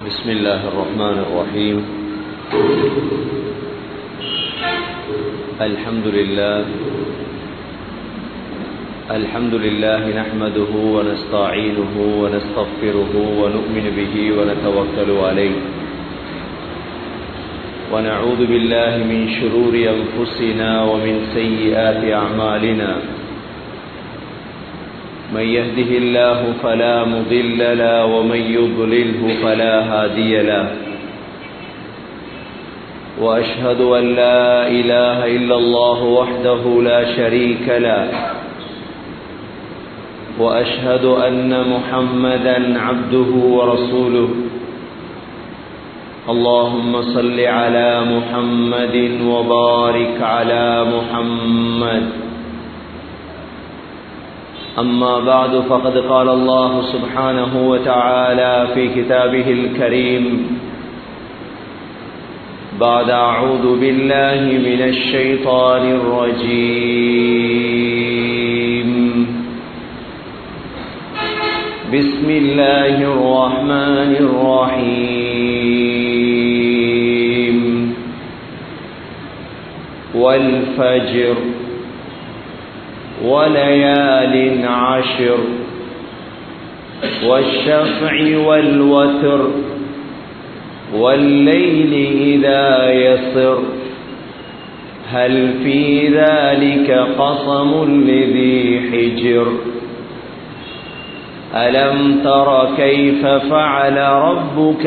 بسم الله الرحمن الرحيم الحمد لله الحمد لله نحمده ونستعينه ونستغفره ونؤمن به ونتوكل عليه ونعوذ بالله من شرور أنفسنا ومن سيئات أعمالنا من يهده الله فلا مضل له ومن يضلله فلا هادي له واشهد ان لا اله الا الله وحده لا شريك له واشهد ان محمدا عبده ورسوله اللهم صل على محمد وبارك على محمد أما بعد فقد قال الله سبحانه وتعالى في كتابه الكريم بعد أعوذ بالله من الشيطان الرجيم بسم الله الرحمن الرحيم والفجر وليال عشر والشفع والوتر والليل إذا يسر هل في ذلك قصم لذي حجر ألم تر كيف فعل ربك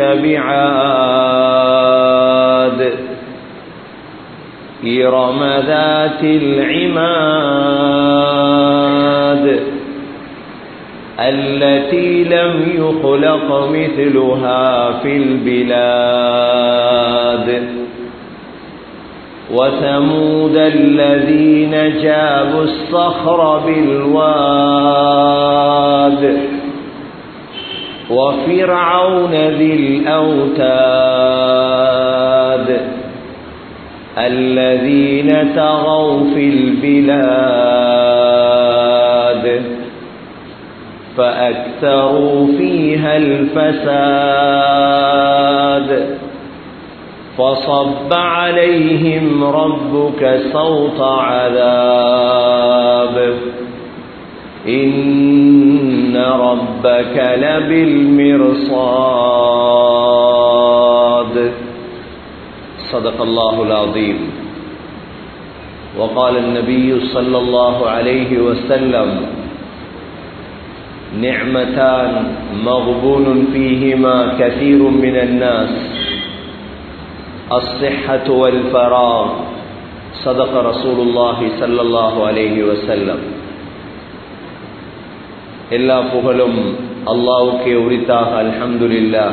بعاد إرم ذات العماد التي لم يخلق مثلها في البلاد وثمود الذين جابوا الصخر بالواد وفرعون ذي الأوتاد الذين طغوا في البلاد فأكثروا فيها الفساد فصب عليهم ربك صوت عذاب إن ربك لبالمرصاد صدق الله العظيم وقال النبي صلى الله عليه وسلم نعمتان مغبون فيهما كثير من الناس الصحة والفراغ صدق رسول الله صلى الله عليه وسلم எல்லா புகழும் அல்லாவுக்கே உரித்தாக அல்ஹம்துலில்லா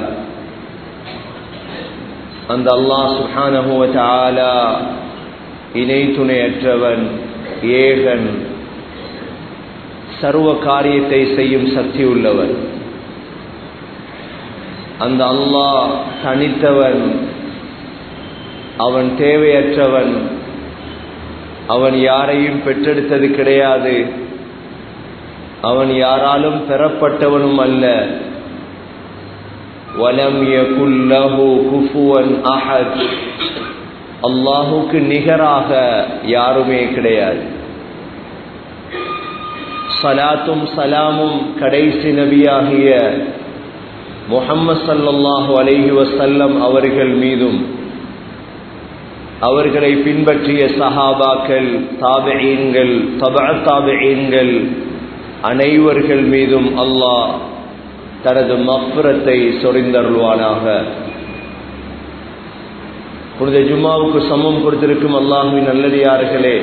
அந்த அல்லாஹ் சுஹானஹுவ தாலா இணை துணையற்றவன் ஏகன் சர்வ காரியத்தை செய்யும் சக்தி உள்ளவன் அந்த அல்லாஹ் தனித்தவன் அவன் தேவையற்றவன் அவன் யாரையும் பெற்றெடுத்தது கிடையாது அவன் யாராலும் பெறப்பட்டவனும் அல்ல வலம் யகுல்லஹு குஃபுவன் அஹத் அல்லாஹுக்கு நிகராக யாருமே கிடையாது சலாத்தும் சலாமும் கடைசி நபியாகிய முஹம்மது சல்லல்லாஹு அலைஹி வசல்லம் அவர்கள் மீதும் அவர்களை பின்பற்றிய சஹாபாக்கள் தாபெயீன்கள் தபா தாபெயீன்கள் அனைவர்கள் மீதும் அல்லாஹ் தனது மஃபரத்தை சொரிந்தருள்வானாக புனித ஜும்மாவுக்கு சமம் கொடுத்திருக்கும் அல்லாஹுவின் நல்லடியார்களே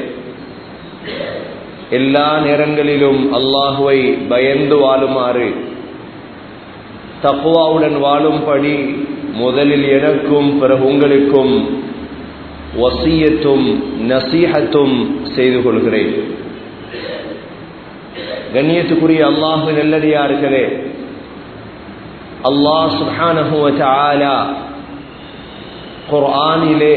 எல்லா நேரங்களிலும் அல்லாஹுவை பயந்து வாழுமாறு தக்குவாவுடன் வாழும்படி முதலில் எனக்கும் பிறகு உங்களுக்கும் வசியத்தும் நசீகத்தும் செய்து கொள்கிறேன் கண்ணியத்துக்குரிய அல்லாஹு நல்லடியார்களே அல்லாஹ் சுஹானஹுவ ஆலா குர்ஆனிலே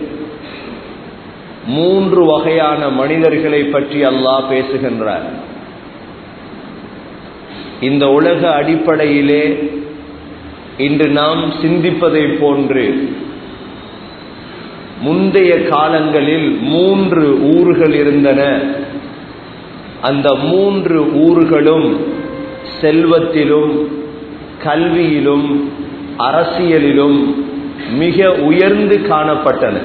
மூன்று வகையான மனிதர்களை பற்றி அல்லாஹ் பேசுகின்றார் இந்த உலக அடிப்படையிலே இன்று நாம் சிந்திப்பதை போன்று முந்தைய காலங்களில் மூன்று ஊர்கள் இருந்தன அந்த மூன்று ஊர்களும் செல்வத்திலும் கல்வியிலும் அரசியலிலும் மிக உயர்ந்து காணப்பட்டன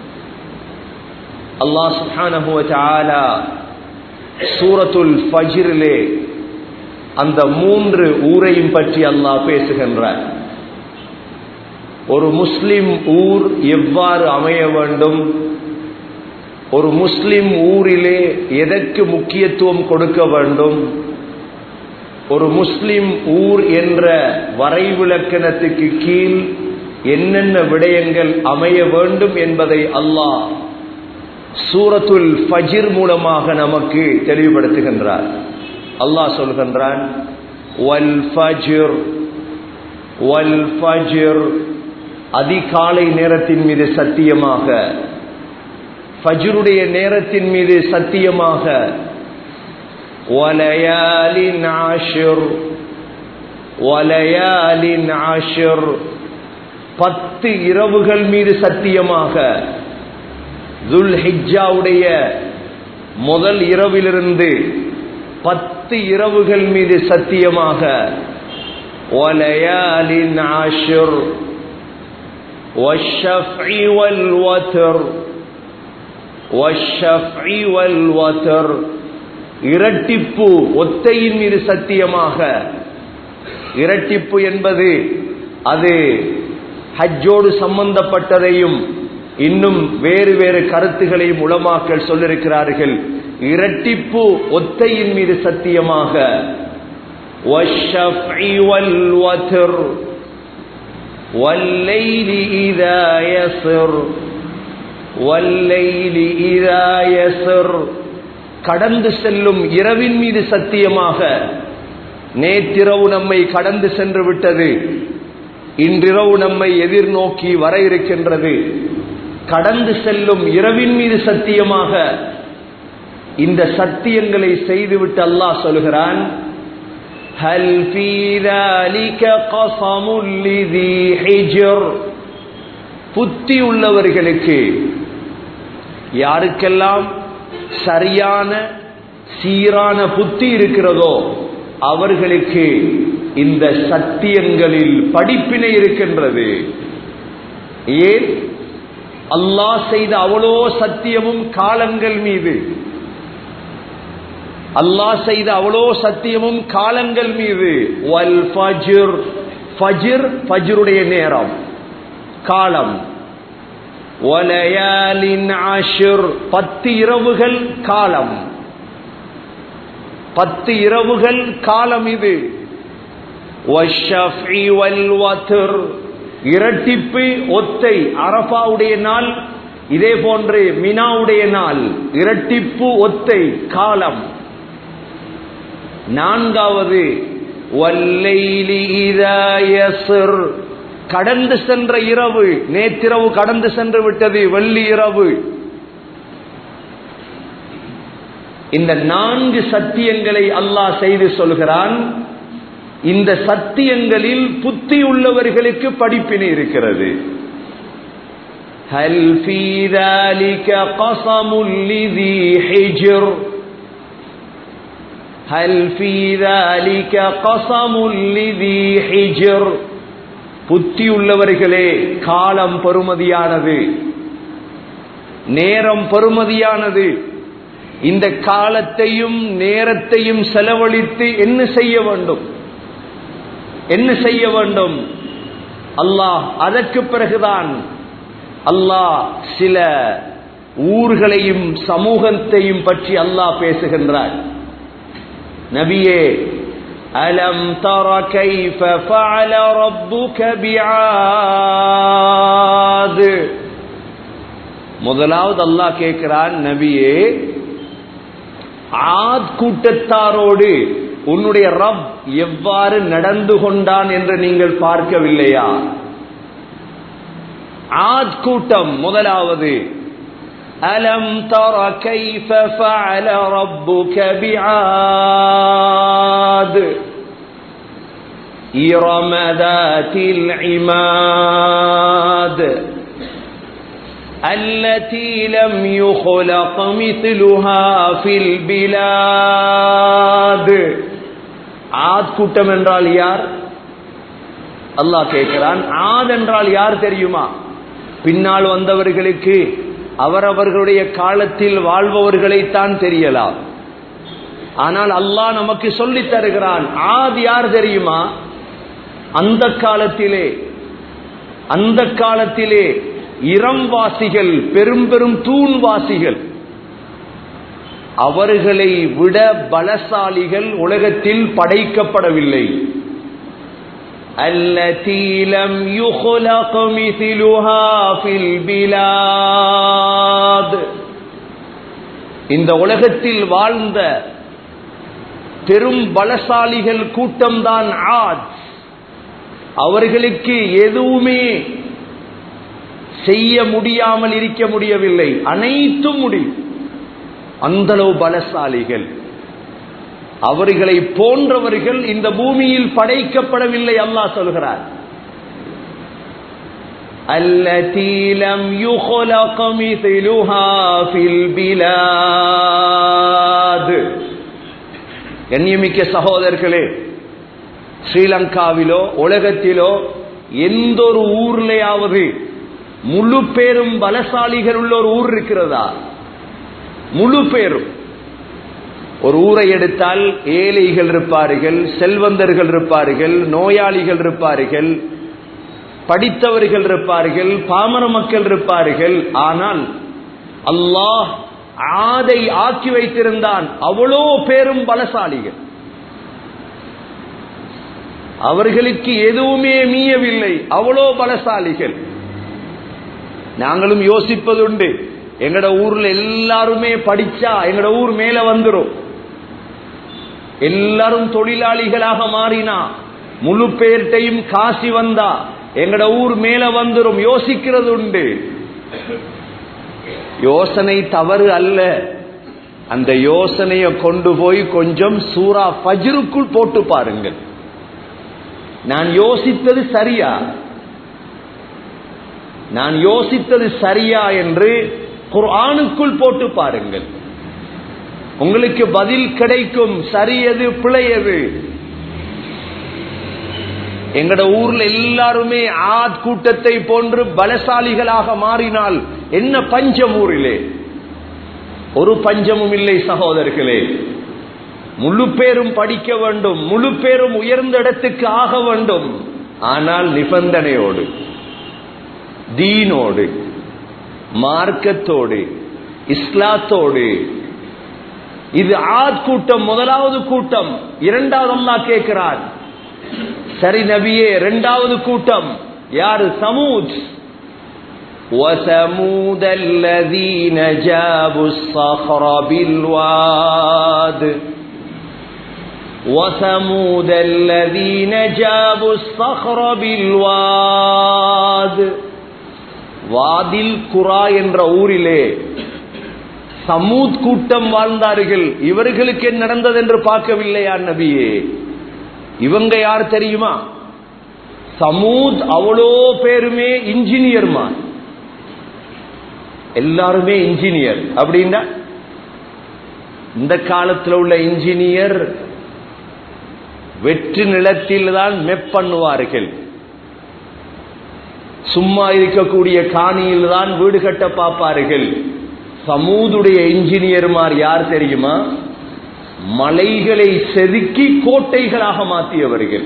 அல்லாஹ் சுப்ஹானஹு வ தஆலா சூரத்துல் ஃபஜ்ரிலே அந்த மூன்று ஊரையும் பற்றி அல்லாஹ் பேசுகின்றார் ஒரு முஸ்லிம் ஊர் எவ்வாறு அமைய வேண்டும் ஒரு முஸ்லிம் ஊரிலே எதற்கு முக்கியத்துவம் கொடுக்க வேண்டும் ஒரு முஸ்லிம் ஊர் என்ற வரைவிலக்கணத்துக்கு கீழ் என்னென்ன விடயங்கள் அமைய வேண்டும் என்பதை அல்லாஹ் சூரத்துல் ஃபஜிர் மூலமாக நமக்கு தெளிவுபடுத்துகின்றார் அல்லாஹ் சொல்கின்றான் வல் ஃபஜிர் வல் ஃபஜிர் அதிகாலை நேரத்தின் மீது சத்தியமாக ஃபஜ்ருடைய நேரத்தின் மீது சத்தியமாக வலயாலின் ஆஷிர் வலயாலின் ஆஷிர் பத்து இரவுகள் மீது சத்தியமாக துல் ஹிஜ்ஜாவுடைய முதல் இரவிலிருந்து பத்து இரவுகள் மீது சத்தியமாக வலயாலின் ஆஷிர் والشفع والوتر والشفع والوتر இரட்டிப்பு ஒத்தையின் மீது சத்தியமாக இரட்டிப்பு என்பது அது ஹஜ்ஜோடு சம்பந்தப்பட்டதையும் இன்னும் வேறு வேறு கருத்துகளையும் உளமாக்கல் சொல்லிருக்கிறார்கள் இரட்டிப்பு ஒத்தையின் மீது சத்தியமாக والشفع والوتر والليل إذا يسر والليل إذا يسر கடந்து செல்லும் இரவின் மீது சத்தியமாக நேற்றிரவு நம்மை கடந்து சென்று விட்டது இன்றிரவு நம்மை எதிர்நோக்கி வர இருக்கின்றது கடந்து செல்லும் இரவின் மீது சத்தியமாக இந்த சத்தியங்களை செய்துவிட்டு அல்லாஹ் சொல்கிறான் هل في ذلك قسم لذي حجر புத்தி உள்ளவர்களுக்கு யாருக்கெல்லாம் சரியான சீரான புத்தி இருக்கிறதோ அவர்களுக்கு இந்த சத்தியங்களில் படிப்பினை இருக்கின்றது ஏன் அல்லாஹ் செய்த அவ்வளோ சத்தியமும் காலங்கள் மீது அல்லாஹ் செய்த அவ்வளோ சத்தியமும் காலங்கள் மீது வல் ஃபஜ்ர் ஃபஜ்ர் ஃபஜ்ருடைய நேரம் காலம் வலயாலின் ஆஷிர் பத்து இரவுகள் காலம் பத்து இரவுகள் காலம் இது வஷ்ஷஃபி வல் வத்ர் இரட்டிப்பு ஒத்தை அரபாவுடைய நாள் இதே போன்று மினாவுடைய நாள் இரட்டிப்பு ஒத்தை காலம் நான்காவது வல்லைலி இதா யஸ்ர் கடந்து சென்ற இரவு நேற்றிரவு கடந்து சென்று விட்டது வெள்ளி இரவு இந்த நான்கு சத்தியங்களை அல்லாஹ் செய்து சொல்கிறான் இந்த சத்தியங்களில் புத்தி உள்ளவர்களுக்கு படிப்பினை இருக்கிறது هل في ذلك قسم لذي حجر هل في ذلك قسم لذي حجر புத்தி உள்ளவர்களே காலம் பெறுமதியானது நேரம் பெறுமதியானது இந்த காலத்தையும் நேரத்தையும் செலவழித்து என்ன செய்ய வேண்டும் என்ன செய்ய வேண்டும் அல்லாஹ் அதற்கு பிறகுதான் அல்லாஹ் சில ஊர்களையும் சமூகத்தையும் பற்றி அல்லாஹ் பேசுகின்றார் நபியே அலம் தர கைஃப ஃபஅல ரப்புக பிஆத் முதலாவது அல்லாஹ் கேட்கிறான் நபியே ஆத் கூட்டத்தாரோடு உன்னுடைய ரப் எவ்வாறு நடந்து கொண்டான் என்று நீங்கள் பார்க்கவில்லையா ஆத் கூட்டம் முதலாவது அலம் தர கைஃப ஃபஅல ரப்புக பிஆத் إرم ذات العماد التي لم يخلق مثلها في البلاد ஆத் கூட்டம் என்றால் யார் அல்லாஹ் கேட்கிறான் ஆத் என்றால் யார் தெரியுமா பின்னால் வந்தவர்களுக்கு அவரவர்களுடைய காலத்தில் வாழ்பவர்களைத்தான் தெரியலாம் ஆனால் அல்லாஹ் நமக்கு சொல்லித் தருகிறான் ஆத் யார் தெரியுமா அந்த காலத்திலே அந்த காலத்திலே இறம்வாசிகள் பெரும் பெரும் தூண்வாசிகள் அவர்களை விட பலசாலிகள் உலகத்தில் படைக்கப்படவில்லை التي لم يخلق مثلها في البلاد இந்த உலகத்தில் வாழ்ந்த பெரும் பலசாலிகள் கூட்டம்தான் ஆத் அவர்களுக்கு எதுவுமே செய்ய முடியாமல் இருக்க முடியவில்லை அனைத்தும் முடியும் அந்தளவு பலசாலிகள் அவர்களை போன்றவர்கள் இந்த பூமியில் படைக்கப்படவில்லை அல்லாஹ் சொல்கிறார் التي لم يخلق مثلها في البلاد கண்ணியமிக்க சகோதரர்களே ஸ்ரீலங்காவிலோ உலகத்திலோ எந்த ஒரு ஊர்லயாவது முழு பேரும் பலசாலிகள் உள்ள ஒரு ஊர் இருக்கிறதா முழு பேரும் ஒரு ஊரை எடுத்தால் ஏழைகள் இருப்பார்கள் செல்வந்தர்கள் இருப்பார்கள் நோயாளிகள் இருப்பார்கள் படித்தவர்கள் இருப்பார்கள் பாமர மக்கள் இருப்பார்கள் ஆனால் அல்லாஹ் ஆதை ஆக்கி வைத்திருந்தான் அவ்வளோ பேரும் பலசாலிகள் அவர்களுக்கு எதுவுமே மீயவில்லை அவ்வளோ பலசாலிகள் நாங்களும் யோசிப்பதுண்டு எங்கட ஊர்ல எல்லாருமே படிச்சா எங்கட ஊர் மேல வந்துரும் எல்லாரும் தொழிலாளிகளாக மாறினா முழு பேர்ட்டையும் காசி வந்தா எங்கட ஊர் மேல வந்துரும் யோசிக்கிறது உண்டு யோசனை தவறு அல்ல அந்த யோசனைய கொண்டு போய் கொஞ்சம் சூரா பஜ்ருக்குள் போட்டு பாருங்கள் நான் யோசித்தது சரியா நான் யோசித்தது சரியா என்று குர்ஆனுக்குள் போட்டு பாருங்கள் உங்களுக்கு பதில் கிடைக்கும் சரியது பிழையது எங்கட ஊர்ல எல்லாருமே ஆத் கூட்டத்தை போன்று பலசாலிகளாக மாறினால் என்ன பஞ்சம் ஊரிலே ஒரு பஞ்சமும் இல்லை சகோதரர்களே முழு பேரும் படிக்க வேண்டும் முழு பேரும் உயர்ந்த இடத்துக்கு ஆக வேண்டும் ஆனால் நிபந்தனையோடு தீனோடு மார்க்கத்தோடு இஸ்லாத்தோடு இது ஆத் கூட்டம் முதலாவது கூட்டம் இரண்டாவது அல்லா கேட்கிறார் சரி நபியே இரண்டாவது கூட்டம் யாரு சமூத் وثمود الذين جابوا الصخر بالواد وثمود الذين جابوا الصخر بالواد வாதில் குரா என்ற ஊரிலே சமூத் கூட்டம் வாழ்ந்தார்கள் இவர்களுக்கு என்ன நடந்தது என்று பார்க்கவில்லையா நபியே இவங்க யார் தெரியுமா சமூத் அவ்வளோ பேருமே இன்ஜினியர்மா எல்லாருமே இன்ஜினியர் அப்படின்னா இந்த காலத்தில் உள்ள இன்ஜினியர் வெற்று நிலத்தில் தான் மெப் பண்ணுவார்கள் சும்மா இருக்கக்கூடிய காணியில் தான் வீடு கட்ட பார்ப்பார்கள் சமூதுடைய இன்ஜினியர்மார் யார் தெரியுமா மலைகளை செதுக்கி கோட்டைகளாக மாற்றியவர்கள்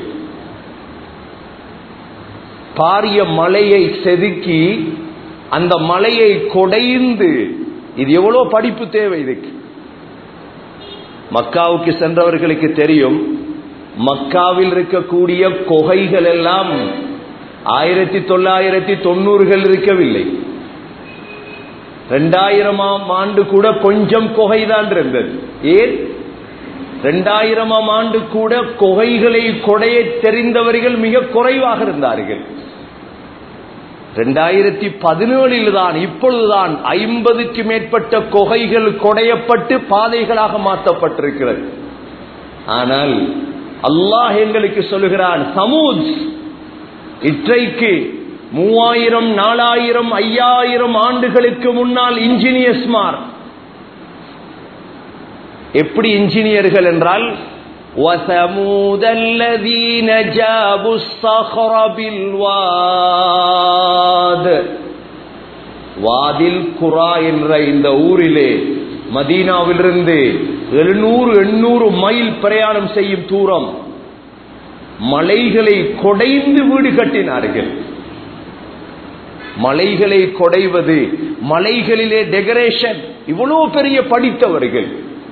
பாரிய மலையை செதுக்கி அந்த மலையை கொடைந்து இது எவ்வளவு படிப்பு தேவை இதுக்கு மக்காவுக்கு சென்றவர்களுக்கு தெரியும் மக்காவில் இருக்கக்கூடிய கொகைகள் எல்லாம் ஆயிரத்தி தொள்ளாயிரத்தி தொண்ணூறுகள் இருக்கவில்லை ரெண்டாயிரமாம் ஆண்டு கூட கொஞ்சம் கொகைதான் இருந்தது ஏன் ரெண்டாயிரமாம் ஆண்டு கூட கொகைகளை கொடைய தெரிந்தவர்கள் மிக குறைவாக இருந்தார்கள் ரெண்டாயிரத்தி பதினேழில் தான் இப்பொழுதுதான் ஐம்பதுக்கு மேற்பட்ட கொகைகள் கொடையப்பட்டு பாதைகளாக மாற்றப்பட்டிருக்கிறது ஆனால் அல்லாஹ் எங்களுக்கு சொல்லுகிறான் சமூத் இற்றைக்கு மூவாயிரம் நாலாயிரம் ஐயாயிரம் ஆண்டுகளுக்கு முன்னால் இன்ஜினியர்ஸ்மார் எப்படி இன்ஜினியர்கள் என்றால் وثمود الذين جابوا الصخر بالواد வாதில் குரா என்ற இந்த ஊரிலே மதீனாவிலிருந்து எழுநூறு எண்ணூறு மைல் பிரயாணம் செய்யும் தூரம் மலைகளை கொடைந்து வீடு கட்டினார்கள் மலைகளை கொடைவது மலைகளிலே டெக்கரேஷன் இவ்வளவு பெரிய படித்தவர்கள்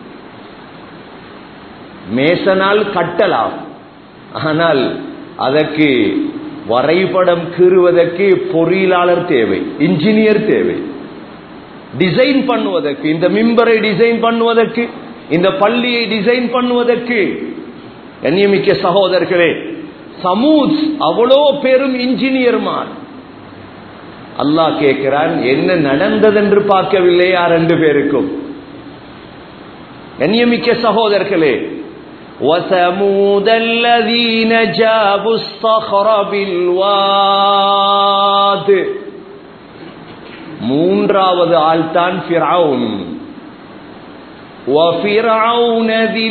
மேசனால் கட்டலாம் ஆனால் அதற்கு வரைபடம் கீறுவதற்கு பொறியியலாளர் தேவை இன்ஜினியர் தேவை டிசைன் பண்ணுவதற்கு இந்த மிம்பரை டிசைன் பண்ணுவதற்கு இந்த பள்ளியை டிசைன் பண்ணுவதற்கு எண்ணியமிக்க சகோதரர்களே சமூத் அவ்வளோ பெரும் இன்ஜினியர்மார் அல்லாஹ் கேட்கிறான் என்ன நடந்ததென்று பார்க்கவில்லையா ரெண்டு பேருக்கும் கண்ணியமிக்க சகோதரர்களே وثمود الذين جابوا الصخر بالواد மூன்றாவது ஆள்தான் ஃபிரவுன் وفرعون ذي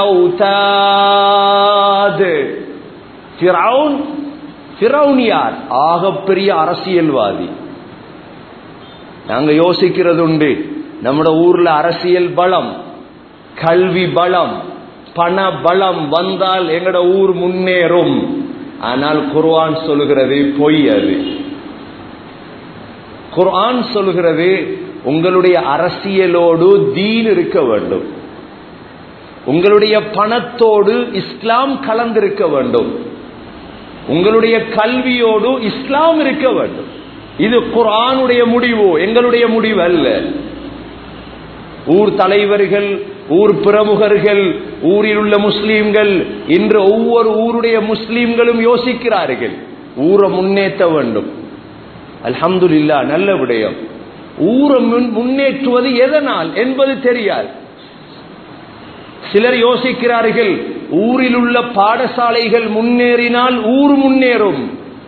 الأوتاد ஃபிரவுன் ஃபிரவுன் யார் ஆகப்பெரிய அரசியல்வாதி நாங்க யோசிக்கிறது உண்டு நம்ம ஊர்ல அரசியல் பலம் கல்வி பலம் பண பலம் வந்தால் எங்கட ஊர் முன்னேறும் ஆனால் குர்ஆன் சொல்லுகிறது பொய் அது குர்ஆன் சொல்லுகிறது உங்களுடைய அரசியலோடு தீன் இருக்க வேண்டும் உங்களுடைய பணத்தோடு இஸ்லாம் கலந்திருக்க வேண்டும் உங்களுடைய கல்வியோடு இஸ்லாம் இருக்க வேண்டும் இது குர்ஆனுடைய முடிவு எங்களுடைய முடிவு அல்ல ஊர் தலைவர்கள் ஊர் பிரமுகர்கள் ஊரில் உள்ள முஸ்லீம்கள் இன்று ஒவ்வொரு ஊருடைய முஸ்லீம்களும் யோசிக்கிறார்கள் ஊரை முன்னேற்ற வேண்டும் அல்ஹம்துலில்லா நல்ல விடயம் ஊரை முன்னேற்றுவது எதனால் என்பது தெரியாது சிலர் யோசிக்கிறார்கள் ஊரில் உள்ள பாடசாலைகள் முன்னேறினால் ஊர் முன்னேறும்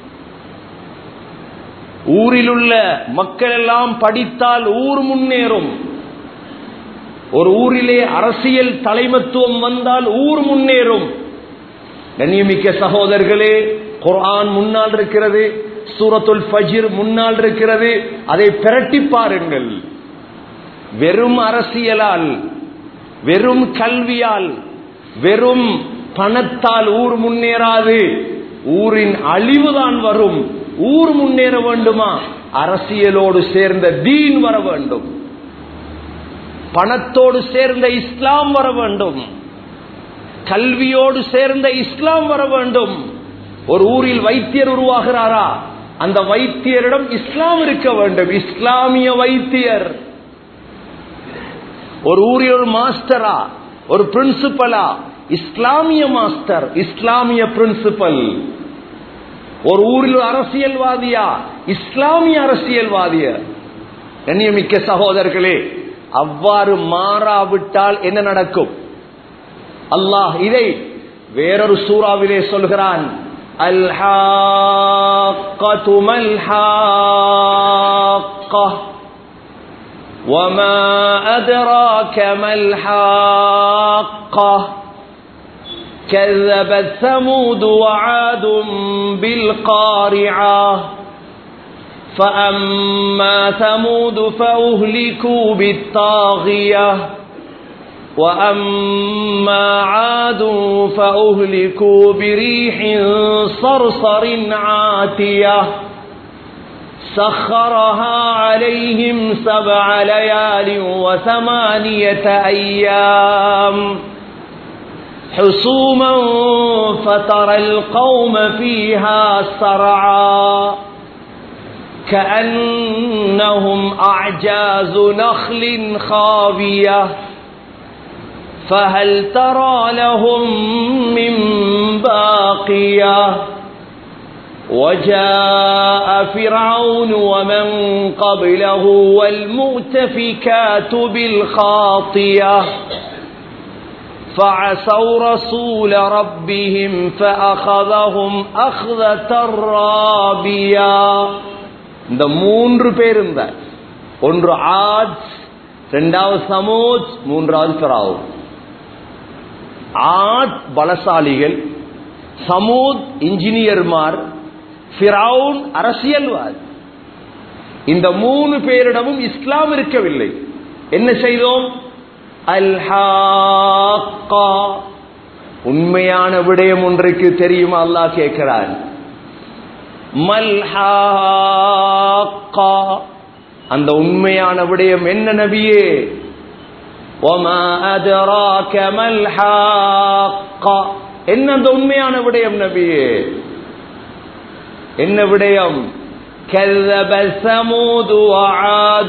ஊரில் உள்ள மக்கள் எல்லாம் படித்தால் ஊர் முன்னேறும் ஒரு ஊரிலே அரசியல் தலைமத்துவம் வந்தால் ஊர் முன்னேறும் கண்ணியமிக்க சகோதரர்களே குர்ஆன் முன்னால் இருக்கிறது சூரத்துல் ஃபஜிர் முன்னால் இருக்கிறது அதை பிரட்டி பாருங்கள் வெறும் அரசியலால் வெறும் கல்வியால் வெறும் பணத்தால் ஊர் முன்னேறாது ஊரின் அழிவுதான் வரும் ஊர் முன்னேற வேண்டுமா அரசியலோடு சேர்ந்த தீன் வர வேண்டும் பணத்தோடு சேர்ந்த இஸ்லாம் வர வேண்டும் கல்வியோடு சேர்ந்த இஸ்லாம் வர வேண்டும் ஒரு ஊரில் வைத்தியர் உருவாகிறாரா அந்த வைத்தியரிடம் இஸ்லாம் இருக்க வேண்டும் இஸ்லாமிய வைத்தியர் ஒரு ஊரில் ஒரு மாஸ்டரா ஒரு பிரின்சிபலா இஸ்லாமிய மாஸ்டர் இஸ்லாமிய பிரின்சிபல் ஒரு ஊரில் ஒரு அரசியல்வாதியா இஸ்லாமிய அரசியல்வாதிய கண்ணியமிக்க சகோதரர்களே அவ்வாறு மாறாவிட்டால் என்ன நடக்கும் அல்லாஹ் இதை வேறொரு சூறாவிலே சொல்கிறான் அல்ஹாக்கத்து மல்ஹாக்கா وما أدراك ما الحاقة كذبت ثمود وعاد بالقارعة فأما ثمود فأهلكوا بالطاغية وأما عاد فأهلكوا بريح صرصر عاتية سخرها عليهم سبع ليال وثمانية أيام حصوما فترى القوم فيها سرعا كأنهم أعجاز نخل خاوية فهل ترى لهم من باقية وجاء فرعون ومن قبله والمؤتفكات بالخاطية فعصوا رسول ربهم فأخذهم أخذة رابيا இந்த மூன்று பேர் இருந்தார் ஒன்று ஆத் இரண்டாவது சமூத் மூன்றாவது பிராவு ஆத் பலசாலிகள் சமூத் இன்ஜினியர்மார் ஃபிரவுன் அரசியல்வாதி இந்த மூணு பேரிடமும் இஸ்லாம் இருக்கவில்லை என்ன செய்தோம் அல்ஹாக்கா உண்மையான விடயம் ஒன்றுக்கு தெரியுமா அல்லாஹ் கேட்கிறான் மல்ஹாக்கா அந்த உண்மையான விடயம் என்ன நபியே ஒமா அதராக மல்ஹாக்கா என்ன அந்த உண்மையான விடயம் நபியே என்ன விடயம் كذب ثمود وعاد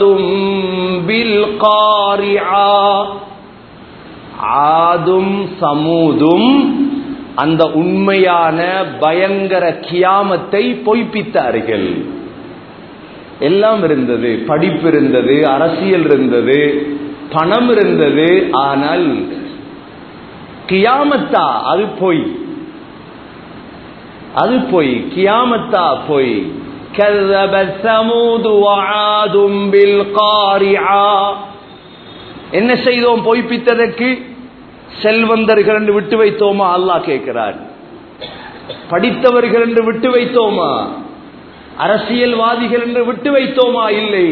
بالقارعة ஆதும் சமூதும் அந்த உண்மையான பயங்கர கியாமத்தை பொய்ப்பித்தார்கள் எல்லாம் இருந்தது படிப்பு இருந்தது அரசியல் இருந்தது பணம் இருந்தது ஆனால் கியாமத்தா அது பொய் அது பொய் கியாமத்தா பொய் كذبت ثمود وعاد بالقارعة என்ன செய்தோம் பொய்ப்பித்ததற்கு செல்வந்தர்கள் என்று விட்டு வைத்தோமா அல்லாஹ் கேட்கிறார் படித்தவர்கள் என்று விட்டு வைத்தோமா அரசியல்வாதிகள் என்று விட்டு வைத்தோமா இல்லை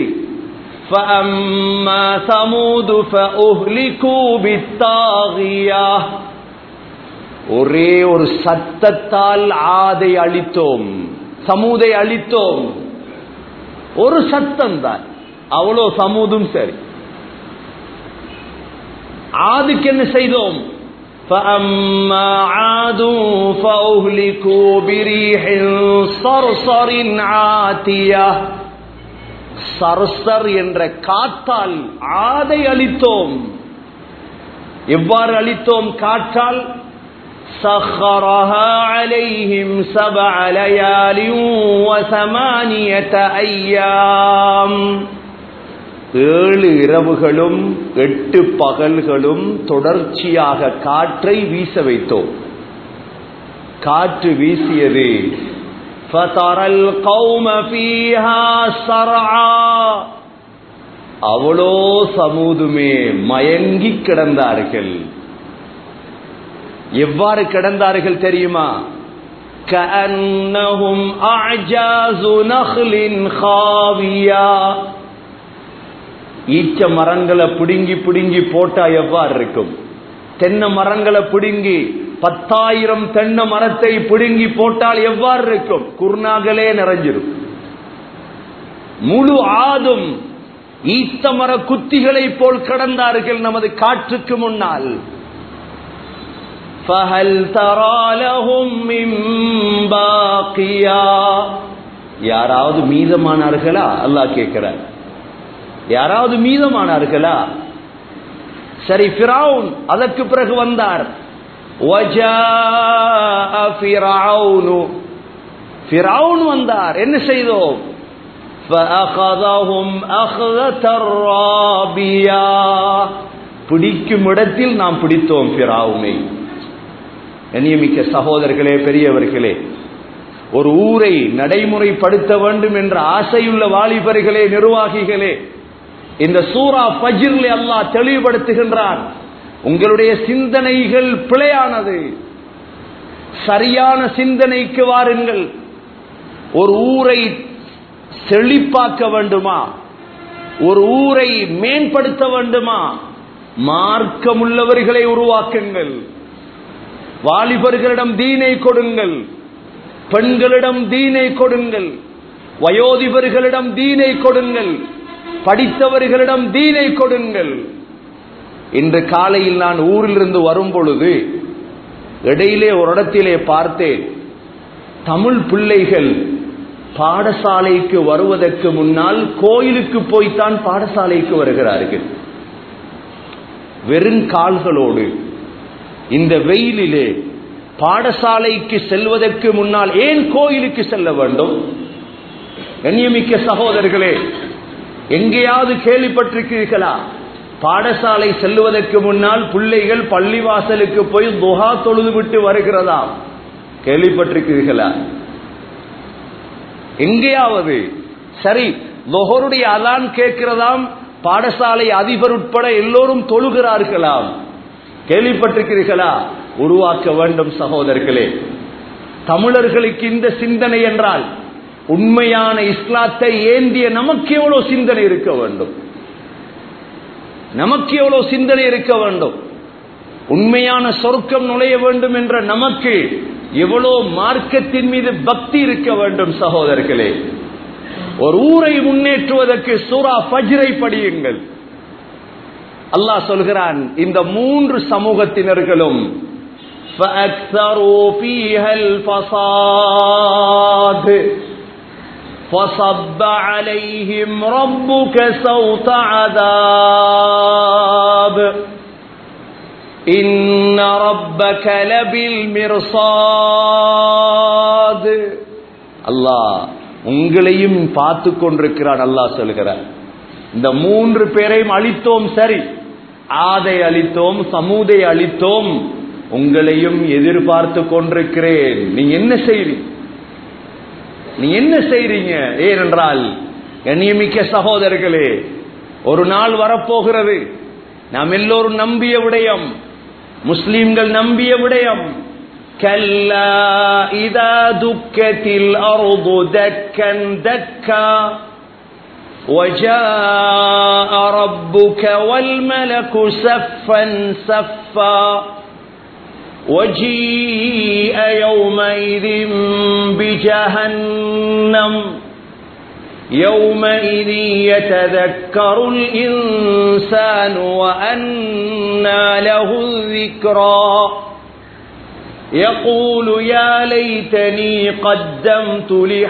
فأما ثمود فأهلكوا بالطاغية ஒரே ஒரு சத்தத்தால் ஆதை அழித்தோம் சமூதை அழித்தோம் ஒரு சத்தம் தான் அவ்வளோ சமூதும் சரி ஆதுக்கு என்ன செய்தோம் فأما عاد فأهلكوا بريح صرصر عاتية சர்சர் என்ற காத்தால் ஆதை அளித்தோம் எவ்வாறு அளித்தோம் காற்றால் سخرها عليهم سبع ليال وثمانية أيام ஏழு இரவுகளும் எட்டு பகல்களும் தொடர்ச்சியாக காற்றை வீச வைத்தோம் காற்று வீசியது فترى القوم فيها صرعا அவ்வளோ சமூதுமே மயங்கி கிடந்தார்கள் எவ்வாறு கிடந்தார்கள் தெரியுமா كأنهم أعجاز نخل خاوية ஈச்ச மரங்களை பிடுங்கி பிடுங்கி போட்டா எவ்வாறு இருக்கும் தென்னை மரங்களை பிடுங்கி பத்தாயிரம் தென்னை மரத்தை பிடுங்கி போட்டால் எவ்வாறு இருக்கும் குர்நாகலே நிறைஞ்சிரும் முழு ஆதும் ஈத்த மர குத்திகளை போல் கடந்தார்கள் நமது காற்றுக்கு முன்னால் فهل ترى لهم من باقيا யாராவது மீதமானார்களா அல்லாஹ் கேட்கிறார் யாராவது மீதமானார்களா சரி ஃபிரவுன் அதற்கு பிறகு வந்தார் وجاء فرعون فرعون வந்தார் என்ன செய்தோம் فأخذهم أخذة رابيا பிடிக்கும் இடத்தில் நாம் பிடித்தோம் பிராவுனை கண்ணியமிக்க சகோதரர்களே பெரியவர்களே ஒரு ஊரை நடைமுறைப்படுத்த வேண்டும் என்ற ஆசையுள்ள வாலிபர்களே நிர்வாகிகளே இந்த சூரா பஜிர்ல அல்லாஹ் தெளிவுபடுத்துகின்றான் உங்களுடைய சிந்தனைகள் பிழையானது சரியான சிந்தனைக்கு வாருங்கள் ஒரு ஊரை செழிப்பாக்க வேண்டுமா ஒரு ஊரை மேம்படுத்த வேண்டுமா மார்க்கமுள்ளவர்களை உருவாக்குங்கள் வாலிபர்களிடம் தீனை கொடுங்கள் பெண்களிடம் தீனை கொடுங்கள் வயோதிபர்களிடம் தீனை கொடுங்கள் படித்தவர்களிடம் தீனை கொடுங்கள் இன்று காலையில் நான் ஊரிலிருந்து வரும் பொழுது இடையிலே ஒரு இடத்திலே பார்த்தேன் தமிழ் பிள்ளைகள் பாடசாலைக்கு வருவதற்கு முன்னால் கோயிலுக்கு போய்த்தான் பாடசாலைக்கு வருகிறார்கள் வெறும் கால்களோடு இந்த வெயிலிலே பாடசாலைக்கு செல்வதற்கு முன்னால் ஏன் கோயிலுக்கு செல்ல வேண்டும் கண்ணியமிக்க சகோதரர்களே எங்கேயாவது கேள்விப்பட்டிருக்கிறீர்களா பாடசாலை செல்லுவதற்கு முன்னால் பிள்ளைகள் பள்ளிவாசலுக்கு போய் துஹா தொழுது விட்டு வருகிறதாம் கேள்விப்பட்டிருக்கிறீர்களா எங்கேயாவது சரி லொஹருடைய அதான் கேட்கிறதாம் பாடசாலை அதிபர் உட்பட எல்லோரும் தொழுகிறார்களாம் கேள்விப்பட்டிருக்கிறீர்களா உருவாக்க வேண்டும் சகோதரர்களே தமிழர்களுக்கு இந்த சிந்தனை என்றால் உண்மையான இஸ்லாத்தை ஏந்திய நமக்கு எவ்வளவு சிந்தனை இருக்க வேண்டும் நமக்கு எவ்வளவு சிந்தனை இருக்க வேண்டும் உண்மையான சொர்க்கம் நுழைய வேண்டும் என்ற நமக்கு எவ்வளவு மார்க்கத்தின் மீது பக்தி இருக்க வேண்டும் சகோதரர்களே ஒரு ஊரை முன்னேற்றுவதற்கு சூரா பஜ்ரை படியுங்கள் அல்லாஹ் சொல்கிறான் இந்த மூன்று சமூகத்தினர்களும் فأكثروا فيها الفصاد فصب عليهم ربك سوط عذاب إن ربك لبالمرصاد அல்லாஹ் உங்களையும் பார்த்து கொண்டிருக்கிறான் அல்லாஹ் சொல்கிறார் இந்த மூன்று பேரையும் அழித்தோம் சரி ஆதை அழித்தோம் சமூதை அழித்தோம் உங்களையும் எதிர்பார்த்து கொண்டிருக்கிறேன் நீங்க என்ன செய்றீங்க நீ என்ன செய்றீங்க ஏனென்றால் கண்ணியமிக்க சகோதரர்களே ஒரு நாள் வரப்போகிறது நாம் எல்லோரும் நம்பிய விடயம் முஸ்லிம்கள் நம்பிய விடயம் كلا إذا دكت الأرض دكا دكا وجاء ربك والملك سفا سفا وجيء يومئذ بجهنم يومئذ يتذكر الإنسان وأنى له الذكرى يقول يا ليتني قدمت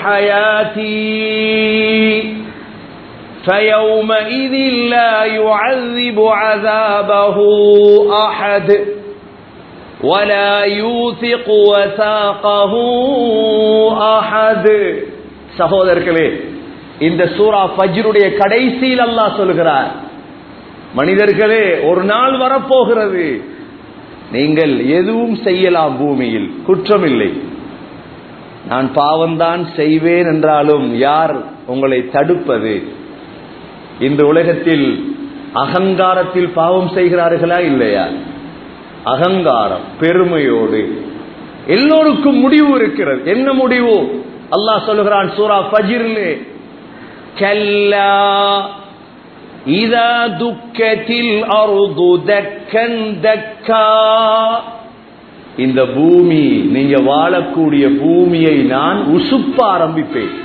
لحياتي فيومئذ لا يعذب عذابه أحد ولا يوثق وثاقه أحد சகோதரர்களே இந்த சூரா ஃபஜ்ருடைய கடைசியில் அல்லாஹ் சொல்கிறார் மனிதர்களே ஒரு நாள் வரப்போகிறது நீங்கள் எதுவும் செய்யலாம் பூமியில் குற்றமில்லை நான் பாவம்தான் செய்வேன் என்றாலும் யார் உங்களை தடுப்பது இந்த உலகத்தில் அகங்காரத்தில் பாவம் செய்கிறார்களா இல்லையா அகங்காரம் பெருமையோடு எல்லோருக்கும் முடிவு இருக்கிறது என்ன முடிவு அல்லாஹ் சொல்லுகிறான் சூரா ஃபஜிர்லே கல்லா இதா துக்கத்தில் அருது தக்கன் தக்கா இந்த பூமி நீங்க வாழக்கூடிய பூமியை நான் உசுப்ப ஆரம்பிப்பேன்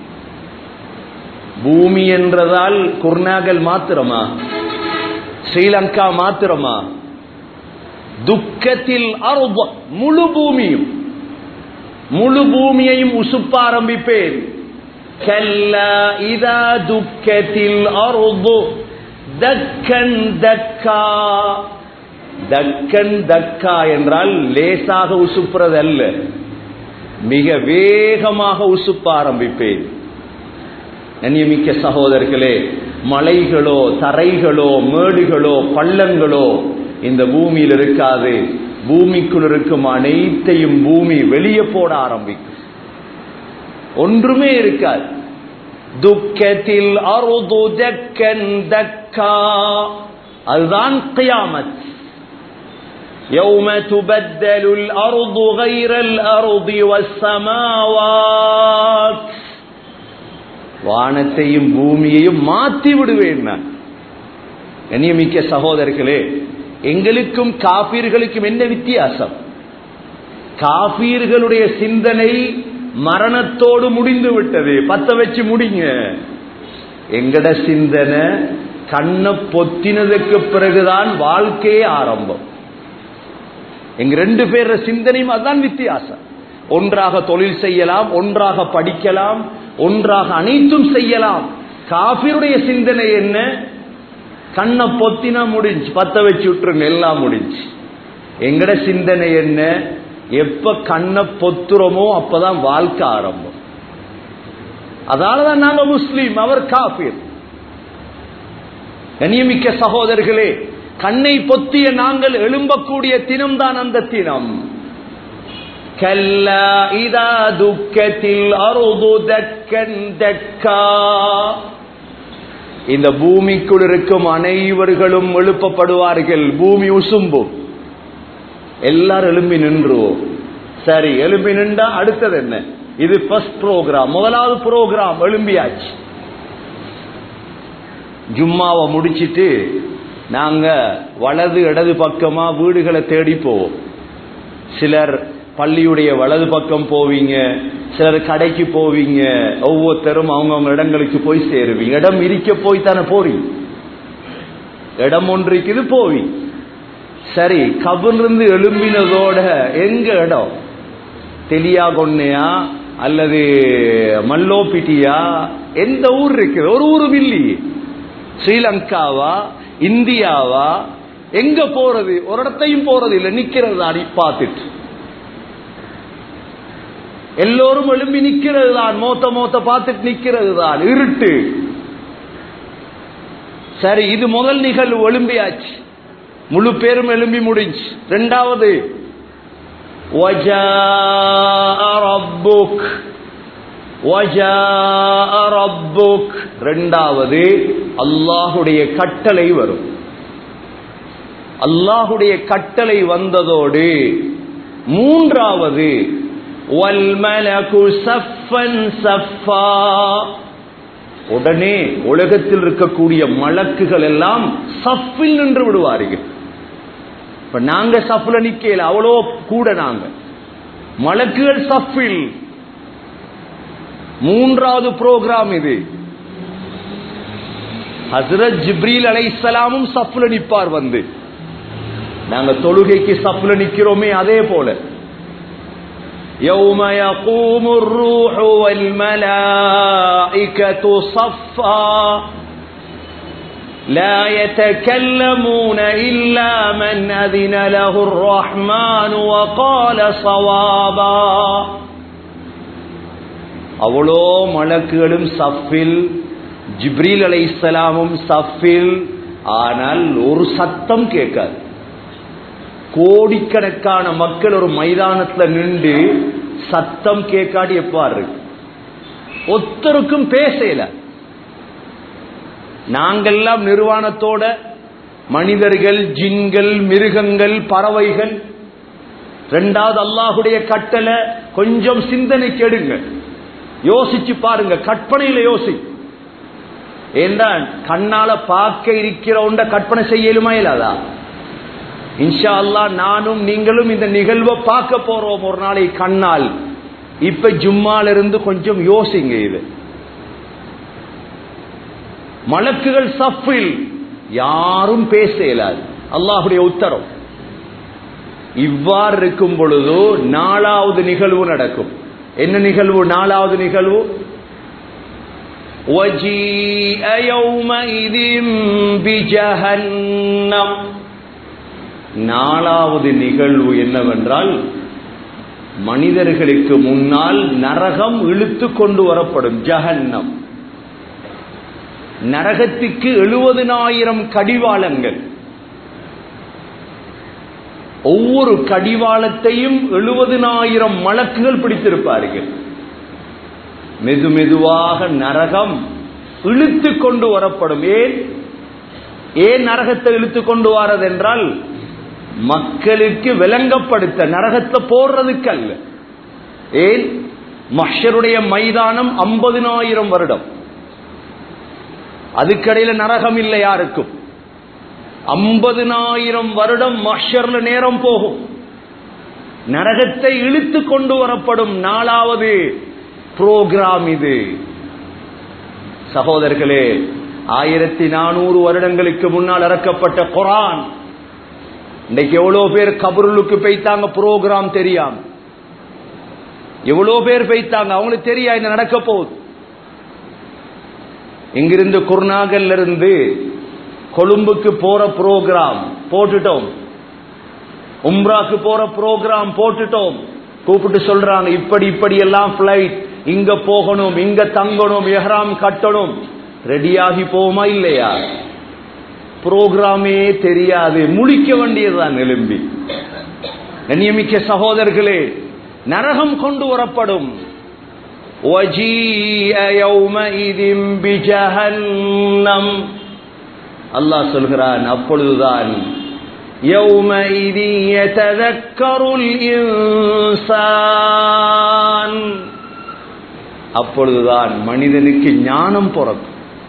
பூமி என்றதால் குர்நாகல் மாத்திரமா ஸ்ரீலங்கா மாத்திரமா துக்கத்தில் அருப முழு பூமியும் முழு பூமியையும் உசுப்ப ஆரம்பிப்பேன் كلا إذا دكت الأرض دكا دكا தக்கன் தக்கா என்றால் லேசாக உசுப்புறது அல்ல மிக வேகமாக உசுப்ப ஆரம்பிப்பேன் கண்ணியமிக்க சகோதரர்களே மலைகளோ தரைகளோ மேடுகளோ பள்ளங்களோ இந்த பூமியில் இருக்காது பூமிக்குள் இருக்கும் அனைத்தையும் பூமி வெளியே போட ஆரம்பிக்கும் ஒன்றுமே இருக்காது துக்கத்தில் அருது தக்கன் தக்கா அதுதான் கியாமத் يوم تبدل الأرض غير الأرض والسماوات வானத்தையும் பூமியையும் மாற்றி விடுவேன் நான் கண்ணியமிக்க சகோதரர்களே எங்களுக்கும் காபீர்களுக்கும் என்ன வித்தியாசம் காபீர்களுடைய சிந்தனை மரணத்தோடு முடிந்து விட்டது பத்த வச்சு முடிங்க எங்கட சிந்தனை கண்ணை பொத்தினதுக்கு பிறகுதான் வாழ்க்கையே ஆரம்பம் எங்க ரெண்டு பேர சிந்தனையும் அதுதான் வித்தியாசம் ஒன்றாக தொழில் செய்யலாம் ஒன்றாக படிக்கலாம் ஒன்றாக அனைத்தும் செய்யலாம் காபிருடைய சிந்தனை என்ன கண்ணை பொத்தினா முடிஞ்சு பத்த வச்சு விட்டுருங்க எல்லாம் முடிஞ்சு எங்கட சிந்தனை என்ன எப்ப கண்ணை பொத்துறோமோ அப்பதான் வாழ்க்கை ஆரம்பம் அதனாலதான் நாங்க முஸ்லீம் அவர் காபீர் கண்ணியமிக்க சகோதரர்களே கண்ணை பொத்திய நாங்கள் எழும்பக்கூடிய தினம்தான் அந்த தினம் كلا إذا دكت الأرض دكا دكا இந்த பூமிக்குள் இருக்கும் அனைவர்களும் எழுப்பப்படுவார்கள் பூமி உசும்பும் எல்லாரும் எழும்பி நின்றுவோம் சரி எழும்பி நின்றா அடுத்தது என்ன இது ஃபர்ஸ்ட் ப்ரோக்ராம் முதலாவது ப்ரோக்ராம் எழும்பியாச்சு ஜும்மாவை முடிச்சிட்டு நாங்க வலது இடது பக்கமா வீடுகளை தேடி போவோம் சிலர் பள்ளியுடைய வலது பக்கம் போவீங்க சிலர் கடைக்கு போவீங்க ஒவ்வொருத்தரும் அவங்கவுங்க இடங்களுக்கு போய் சேருவீங்க இடம் இருக்க போய் தானே போறீங்க இடம் ஒன்று இருக்குது போவி சரி கபிலிருந்து எழும்பினதோட எங்க இடம் தெலியா கொன்னையா அல்லது மல்லோபிட்டியா எந்த ஊர் இருக்குது ஒரு ஊரும் இல்லையே ஸ்ரீலங்காவா இந்தியாவா எங்க போறது ஒரு இடத்தையும் போறது இல்லை நிக்கிறது அடி பார்த்துட்டு எல்லோரும் எழும்பி நிக்கிறது தான் மோத்த மோத்த பார்த்துட்டு நிக்கிறது தான் இருட்டு சரி இது முதல் நிகழ்வு எழும்பியாச்சு முழு பேரும் எழும்பி முடிஞ்சு ரெண்டாவது وَجَاءَ رَبُّكَ وَجَاءَ رَبُّكَ ரெண்டாவது அல்லாஹுடைய கட்டளை வரும் அல்லாஹுடைய கட்டளை வந்ததோடு மூன்றாவது وَالْمَلَكُ صَفًّا صَفًّا உடனே உலகத்தில் இருக்கக்கூடிய மலக்குகள் எல்லாம் சஃபில் நின்று விடுவார்கள் இப்ப நாங்க சஃப்ல நிக்கல அவ்வளோ கூட நாங்க மலக்குகள் சஃபில் மூன்றாவது புரோகிராம் இது ஹசரத் ஜிப்ரீல் அலைஹிஸ்ஸலாமும் சஃப்ல நிப்பார் வந்து நாங்க தொழுகைக்கு சஃப்ல நிக்கிறோமே அதே போல يوم يقوم الروح والملائكة صفا لا يتكلمون إلا من أذن له الرحمن وقال صوابا அவ்வளோ மலக்குகளும் சஃபில் ஜிப்ரீல் அலை இஸ்லாமும் சஃபில் ஆனால் ஒரு சத்தம் கேட்காது கோடிக்கணக்கான மக்கள் ஒரு மைதானத்துல நின்று சத்தம் கேட்காடி எப்பாரு ஒத்தருக்கும் பேசல நாங்கெல்லாம் நிர்வாணத்தோட மனிதர்கள் ஜின்கள் மிருகங்கள் பறவைகள் ரெண்டாவது அல்லாஹுடைய கட்டளை கொஞ்சம் சிந்தனை கெடுங்க யோசிச்சு பாருங்க கற்பனையில யோசி ஏண்டா கண்ணால பார்க்க இருக்கிற ஒன்ற கற்பனை செய்யலுமா இல்லாதா இன்ஷா அல்லா நானும் நீங்களும் இந்த நிகழ்வை பார்க்க போறோம் ஒரு நாளை கண்ணால் இப்ப ஜும்மால இருந்து கொஞ்சம் யோசிங்க இது மலக்குகள் சஃபில் யாரும் பேச இயலாது அல்லாஹுடைய உத்தரவு இவ்வாறு இருக்கும் பொழுது நாலாவது நிகழ்வு நடக்கும் என்ன நிகழ்வு நாலாவது நிகழ்வு وَجِيءَ يَوْمَئِذٍ بِجَهَنَّمَ நாலாவது நிகழ்வு என்னவென்றால் மனிதர்களுக்கு முன்னால் நரகம் இழுத்து கொண்டு வரப்படும் ஜஹன்னம் நரகத்துக்கு எழுபதினாயிரம் கடிவாளங்கள் ஒவ்வொரு கடிவாளத்தையும் எழுபதினாயிரம் மலக்குகள் பிடித்திருப்பார்கள் மெது மெதுவாக நரகம் இழுத்து கொண்டு வரப்படும் ஏன் ஏன் நரகத்தை இழுத்து கொண்டு வரது என்றால் மக்களுக்கு விளங்கப்படுத்த நரகத்தை போடுறதுக்கு அல்ல ஏன் மஷருடைய மைதானம் ஐம்பதினாயிரம் வருடம் அதுக்கடையில நரகம் இல்லை யாருக்கும் ஐம்பதினாயிரம் வருடம் மஷர்ல நேரம் போகும் நரகத்தை இழுத்து கொண்டு வரப்படும் நாலாவது புரோகிராம் இது சகோதரர்களே ஆயிரத்தி நானூறு வருடங்களுக்கு முன்னால் இறக்கப்பட்ட குரான் இன்னைக்கு எவ்வளவு பேர் கபருளுக்கு பெய்த்தாங்க புரோகிராம் தெரியாம எவ்வளவு பேர் பெய்த்தாங்க அவங்களுக்கு தெரியா இந்த நடக்க போகுது இங்கிருந்து குர்நாகல்ல இருந்து கொழும்புக்கு போற புரோகிராம் போட்டுட்டோம் உம்ராக்கு போற புரோகிராம் போட்டுட்டோம் கூப்பிட்டு சொல்றாங்க இப்படி இப்படி எல்லாம் பிளைட் இங்க போகணும் இங்க தங்கணும் எஹ்ராம் கட்டணும் ரெடியாகி போகுமா இல்லையா புரோகிராமே தெரியாது முழிக்க வேண்டியதுதான் எலும்பி கண்ணியமிக்க சகோதரர்களே நரகம் கொண்டு வரப்படும் وَجِيءَ يَوْمَئِذٍ بِجَهَنَّمَ அல்லாஹ் சொல்கிறான் அப்பொழுதுதான் يَوْمَئِذٍ يَتَذَكَّرُ الْإِنسَانُ அப்பொழுதுதான் மனிதனுக்கு ஞானம் பிறக்கும்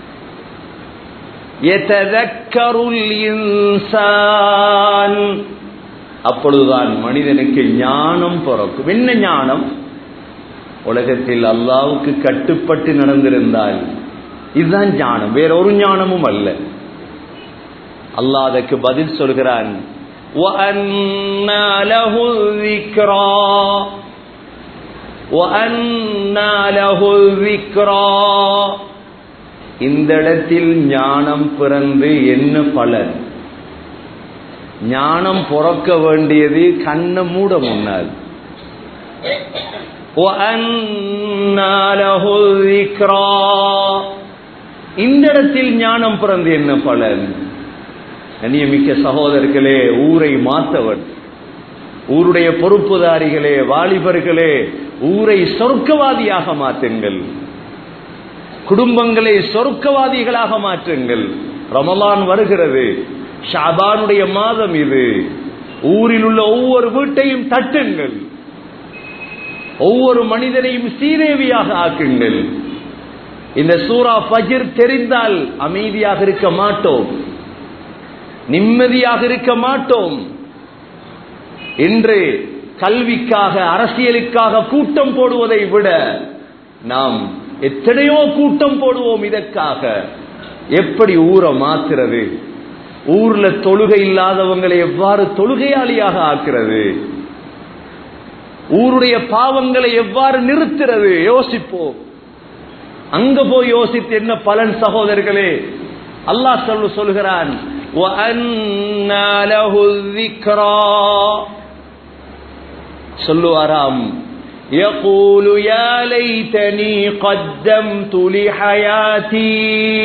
يَتَذَكَّرُ الْإِنسَانُ அப்பொழுதுதான் மனிதனுக்கு ஞானம் பிறக்கும் என்ன ஞானம் உலகத்தில் அல்லாவுக்கு கட்டுப்பட்டு நடந்திருந்தால் இதுதான் ஞானம் வேற ஒரு ஞானமும் அல்ல அல்லாஹ் அதற்கு பதில் சொல்கிறான் وَأَنَّى لَهُ الذِّكْرَى وَأَنَّى لَهُ الذِّكْرَى இந்த இடத்தில் ஞானம் பிறந்து என்ன பலன் ஞானம் பிறக்க வேண்டியது கண்ணை மூட முன்னால் وَأَنَّى لَهُ الذِّكْرَى இந்த இடத்தில் ஞானம் பிறந்து என்ன பலன் கண்ணியமிக்க சகோதரர்களே ஊரை மாத்தவன் ஊருடைய பொறுப்புதாரிகளே வாலிபர்களே ஊரை சொர்க்கவாதியாக மாற்றுங்கள் குடும்பங்களை சொர்க்கவாதிகளாக மாற்றுங்கள் ரமலான் வருகிறது ஷாபானுடைய மாதம் இது ஊரில் உள்ள ஒவ்வொரு வீட்டையும் தட்டுங்கள் ஒவ்வொரு மனிதனையும் சீரேவியாக ஆக்குங்கள் இந்த சூரா ஃபஜிர் தெரிந்தால் அமைதியாக இருக்க மாட்டோம் நிம்மதியாக இருக்க மாட்டோம் இன்று கல்விக்காக அரசியலுக்காக கூட்டம் போடுவதை விட நாம் எத்தனையோ கூட்டம் போடுவோம் இதற்காக எப்படி ஊரை மாத்துறது ஊர்ல தொழுகை இல்லாதவங்களை எவ்வாறு தொழுகையாளியாக ஆக்குறது ஊருடைய பாவங்களை எவ்வாறு நிறுத்துறது யோசிப்போம் அங்க போய் யோசித்து என்ன பலன் சகோதரர்களே அல்லாஹ் சொல்லு சொல்கிறான் وَأَنَّى لَهُ الذِّكْرَى சொல்லுவாராம் يقول يا ليتني قدمت لحياتي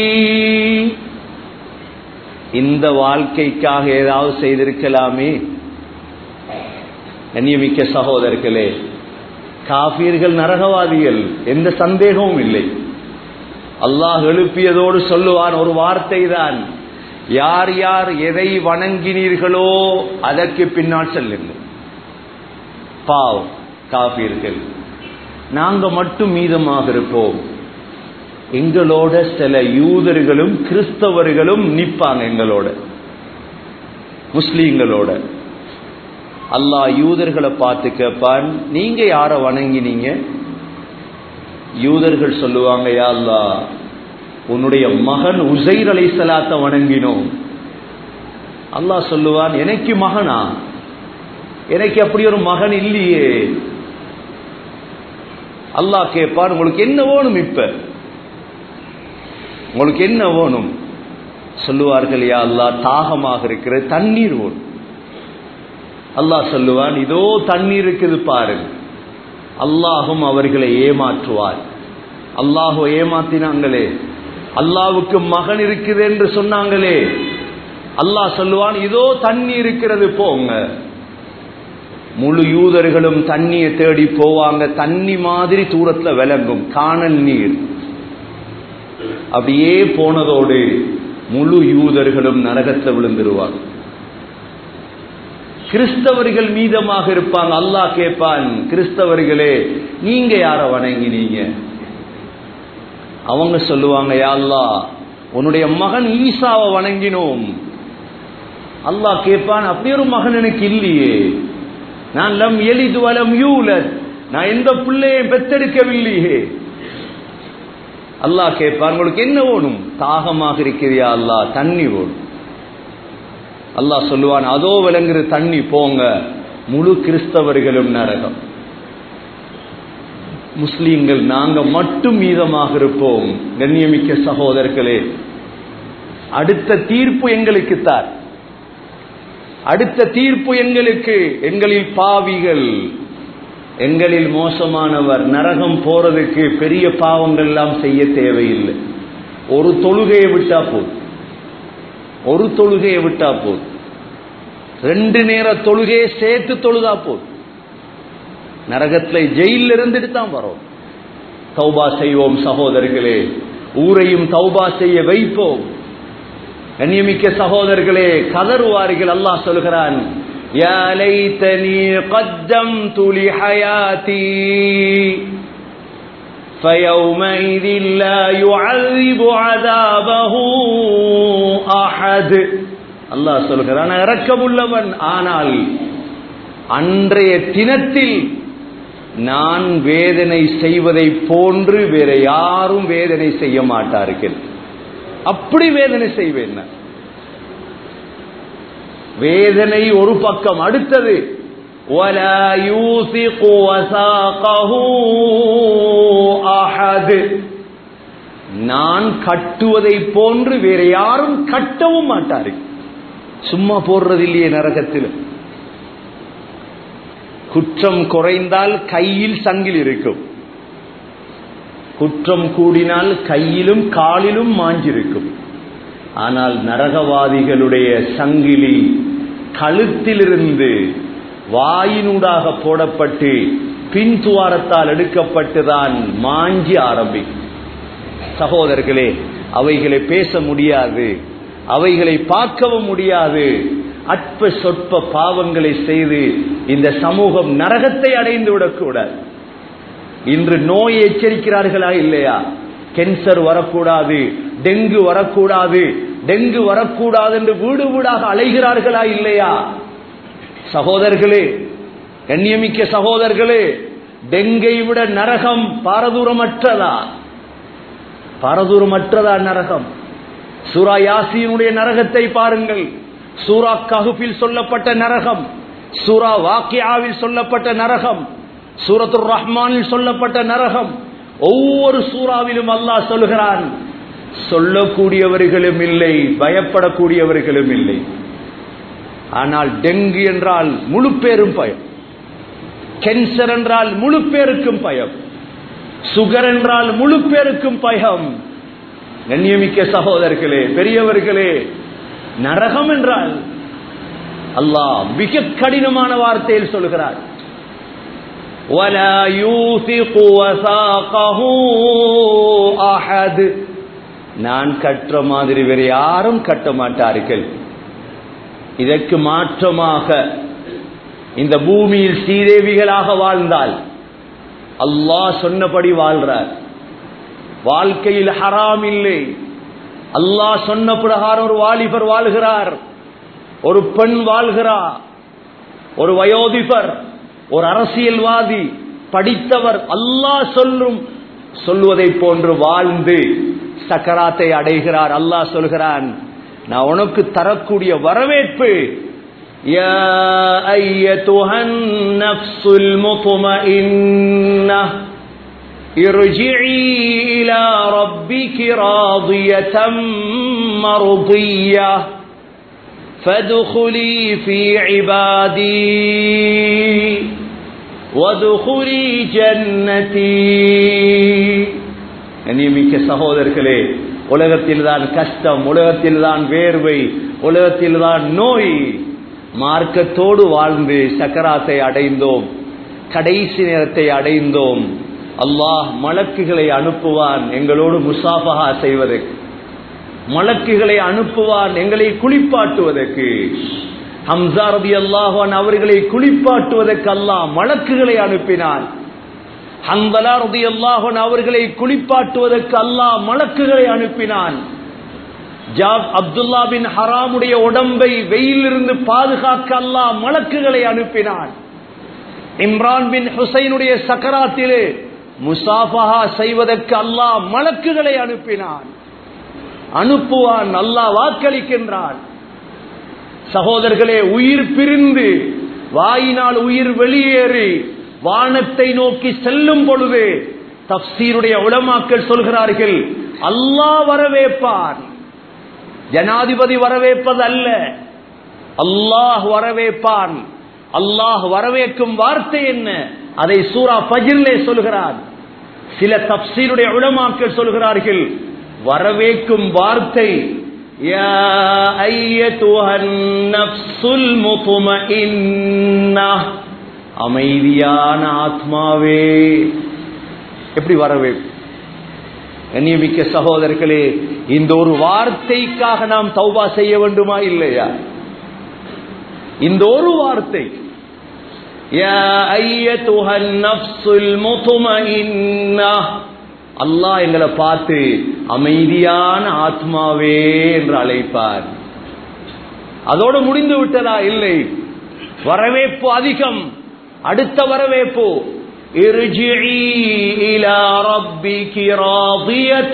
இந்த வாழ்க்கைக்காக ஏதாவது செய்திருக்கலாமே கண்ணியமிக்க சகோதரர்களே காபீர்கள் நரகவாதிகள் எந்த சந்தேகமும் இல்லை அல்லாஹ் எழுப்பியதோடு சொல்லுவான் ஒரு வார்த்தை தான் யார் யார் எதை வணங்கினீர்களோ அதற்கு பின்னால் செல்லுங்கள் பாவம் காபீர்கள் நாங்க மட்டும் மீதமாக இருப்போம் எங்களோட சில யூதர்களும் கிறிஸ்தவர்களும் நிப்பாங்க எங்களோட முஸ்லீம்களோட அல்லாஹ் யூதர்களை பார்த்து கேட்பான் நீங்க யார வணங்கினீங்க யூதர்கள் சொல்லுவாங்க யா அல்லா உன்னுடைய மகன் உசைர் அலை சலாத்த வணங்கினோம் அல்லாஹ் சொல்லுவான் எனக்கு மகனா எனக்கு அப்படி ஒரு மகன் இல்லையே அல்லாஹ் கேட்பான் உங்களுக்கு என்ன வேணும் இப்ப உங்களுக்கு என்ன வேணும் சொல்லுவார்கள் யா அல்லா தாகமாக இருக்கிற தண்ணீர் வேணும் அல்லாஹ் சொல்லுவான் இதோ தண்ணீர் இருக்குது பாருங்க அல்லாஹும் அவர்களை ஏமாற்றுவார் அல்லாஹு ஏமாத்தினாங்களே அல்லாவுக்கு மகன் இருக்குது என்று சொன்னாங்களே அல்லாஹ் சொல்லுவான் இதோ தண்ணி இருக்கிறது போங்க முழு யூதர்களும் தண்ணியை தேடி போவாங்க தண்ணி மாதிரி தூரத்துல விளங்கும் காணல் நீர் அப்படியே போனதோடு முழு யூதர்களும் நரகத்தை விழுந்துருவாங்க கிறிஸ்தவர்கள் மீதமாக இருப்பாங்க அல்லாஹ் கேட்பான் கிறிஸ்தவர்களே நீங்க யார வணங்கினீங்க அவங்க சொல்லுவாங்க யா அல்லாஹ் உன்னுடைய மகன் ஈசாவை வணங்கினோம் அல்லாஹ் கேட்பான் அப்படி ஒரு மகன் எனக்கு இல்லையே நான் லம் எளிது வலம் யூலத் நான் எந்த பிள்ளையும் பெத்தெடுக்கவில்லையே அல்லாஹ் கேட்பான் உங்களுக்கு என்ன வேணும் தாகமாக இருக்கிறியா அல்லாஹ் தண்ணி வேணும் அல்லாஹ் சொல்லுவான் அதோ விளங்குற தண்ணி போங்க முழு கிறிஸ்தவர்களும் நரகம் முஸ்லீம்கள் நாங்க மட்டும் மீதமாக இருப்போம் கண்ணியமிக்க சகோதரர்களே அடுத்த தீர்ப்பு எங்களுக்கு தார் அடுத்த தீர்ப்பு எங்களுக்கு எங்களில் பாவிகள் எங்களில் மோசமானவர் நரகம் போறதுக்கு பெரிய பாவங்கள் எல்லாம் செய்ய தேவையில்லை ஒரு தொழுகையை விட்டா போதும் ஒரு தொழுகையை விட்டா போதும் ரெண்டு நேர தொழுகையை சேர்த்து தொழுதா போதும் நரகத்துல ஜெயில இருந்துட்டு தான் வரோம் தௌபா செய்வோம் சகோதரர்களே ஊரையும் தௌபா செய்ய வைப்போம் கண்ணியமிக்க சகோதரர்களே கதறுவார்கள் அல்லாஹ் சொல்கிறான் يا ليتني قدمت لحياتي فيومئذ لا يعذب عذابه أحد அல்லாஹ் சொல்கிறான் இறக்கமுள்ளவன் ஆனால் அன்றைய தினத்தில் நான் வேதனை செய்வதை போன்று வேற யாரும் வேதனை செய்ய மாட்டார்கள் அப்படி வேதனை செய்வேன் நான். வேதனை ஒரு பக்கம் அடுத்தது وَلَا يُوثِقُ وَثَاقَهُ أَحَدٌ நான் கட்டுவதை போன்று வேற யாரும் கட்டவும் மாட்டார்கள் சும்மா போடுறது இல்லையே நரகத்தில் குற்றம் குறைந்தால் கையில் சங்கில் இருக்கும் குற்றம் கூடினால் கையிலும் காலிலும் மாஞ்சிருக்கும் ஆனால் நரகவாதிகளுடைய சங்கிலி கழுத்திலிருந்து வாயினூடாக போடப்பட்டு பின் துவாரத்தால் எடுக்கப்பட்டுதான் மாஞ்சி ஆரம்பிக்கும் சகோதரர்களே அவைகளை பேச முடியாது அவைகளை பார்க்கவும் முடியாது அற்ப சொற்ப பாவங்களை செய்து இந்த சமூகம் நரகத்தை அடைந்து விடக்கூடாது இன்று நோய் எச்சரிக்கிறார்களா இல்லையா கேன்சர் வரக்கூடாது டெங்கு வரக்கூடாது டெங்கு வரக்கூடாது என்று வீடு வீடாக அலைகிறார்களா இல்லையா சகோதரர்களே கண்ணியமிக்க சகோதரர்களே டெங்கை விட நரகம் பாரதூரமற்றதா பாரதூரமற்றதா நரகம் சூரா யாசியினுடைய நரகத்தை பாருங்கள் சூரா கஹுஃபில் சொல்லப்பட்ட நரகம் சூரா வாக்கியாவில் சொல்லப்பட்ட நரகம் சூரத்துர் ரஹ்மானில் சொல்லப்பட்ட நரகம் ஒவ்வொரு சூறாவிலும் அல்லாஹ் சொல்கிறான் சொல்லக்கூடியவர்களும் இல்லை பயப்படக்கூடியவர்களும் இல்லை ஆனால் டெங்கு என்றால் முழு பேரும் பயம் கேன்சர் என்றால் முழு பேருக்கும் பயம் சுகர் என்றால் முழு பேருக்கும் பயம் கண்ணியமிக்க சகோதரர்களே பெரியவர்களே நரகம் என்றால் அல்லாஹ் மிக கடினமான வார்த்தையில் சொல்கிறார் وَلَا يُوثِقُ وَثَاقَهُ أَحَدٌ நான் கற்ற மாதிரி வேறு யாரும் கட்ட மாட்டார்கள் இதற்கு மாற்றமாக இந்த பூமியில் சீதேவிகளாக வாழ்ந்தால் அல்லாஹ் சொன்னபடி வாழ்றார் வாழ்க்கையில் ஹராம் இல்லை அல்லாஹ் சொன்ன பிரகாரம் ஒரு வாலிபர் வாழ்கிறார் ஒரு பெண் வாழ்கிறார் ஒரு வயோதிபர் ஒரு அரசியல்வாதி படித்தவர் அல்லாஹ் சொல்லும் சொல்லுவதை போன்று வாழ்ந்து சக்கராத்தை அடைகிறார் அல்லாஹ் சொல்கிறான் நான் உனக்கு தரக்கூடிய வரவேற்பு يا أيتها النفس المطمئنة ارجعي إلى ربك راضية مرضية فادخلي في عبادي وادخلي جنتي கண்ணியமிக்க சகோதரர்களே உலகத்தில் தான் கஷ்டம் உலகத்தில் தான் வேர்வை உலகத்தில் தான் நோய் மார்க்கத்தோடு வாழ்ந்து சக்கராத்தை அடைந்தோம் கடைசி நேரத்தை அடைந்தோம் அல்லாஹ் மலக்குகளை அனுப்புவான் எங்களோடு முசாஃபஹா செய்வதற்கு மலக்குகளை அனுப்புவான் எங்களை குளிப்பாட்டுவதற்கு ஹம்சா ரதி அல்லாஹான் அவர்களை குளிப்பாட்டுவதற்கு அல்லாஹ் மலக்குகளை அனுப்பினான் ஹந்தலா ரதி அல்லாஹன் அவர்களை குளிப்பாட்டுவதற்கு அல்லாஹ் மலக்குகளை அனுப்பினான் ஜாப் அப்துல்லா பின் ஹராமுடைய உடம்பை வெயிலிருந்து பாதுகாக்க அல்லாஹ் மலக்குகளை அனுப்பினான் இம்ரான் பின் ஹுசைனுடைய சக்கராத்திலே முசாஃபஹா செய்வதற்கு அல்லாஹ் மலக்குகளை அனுப்பினான் அனுப்புவான் அல்லாஹ் வாக்களிக்கின்றான் சகோதரர்களே உயிர் பிரிந்து வாயினால் உயிர் வெளியேறி வானத்தை நோக்கி செல்லும் பொழுது தப்சீருடைய உலமாக்கள் சொல்கிறார்கள் அல்லாஹ் வரவேற்பான் ஜனாதிபதி வரவேற்பது அல்ல அல்லாஹ் வரவேற்பான் அல்லாஹ் வரவேற்கும் வார்த்தை என்ன அதை சூரா பஜிலே சொல்கிறார் சில தப்சீருடைய உலமாக்கள் சொல்கிறார்கள் வரவேற்கும் வார்த்தை யா ஐயத்துஹன் நஃப்ஸுல் முத்மஇன்னா அமைதியான ஆத்மாவே எப்படி வரவே கண்ணியமிக்க சகோதரர்களே இந்த ஒரு வார்த்தைக்காக நாம் தௌபா செய்ய வேண்டுமா இல்லையா இந்த ஒரு வார்த்தை யா ஐயத்துஹன் நஃப்ஸுல் முத்மஇன்னா அல்லாஹ் எங்களை பார்த்து அமைதியான ஆத்மாவே என்று அழைப்பார் அதோடு முடிந்து விட்டதா இல்லை வரவேற்பு அதிகம் அடுத்த வரவேற்பு ارجعي إلى ربك راضية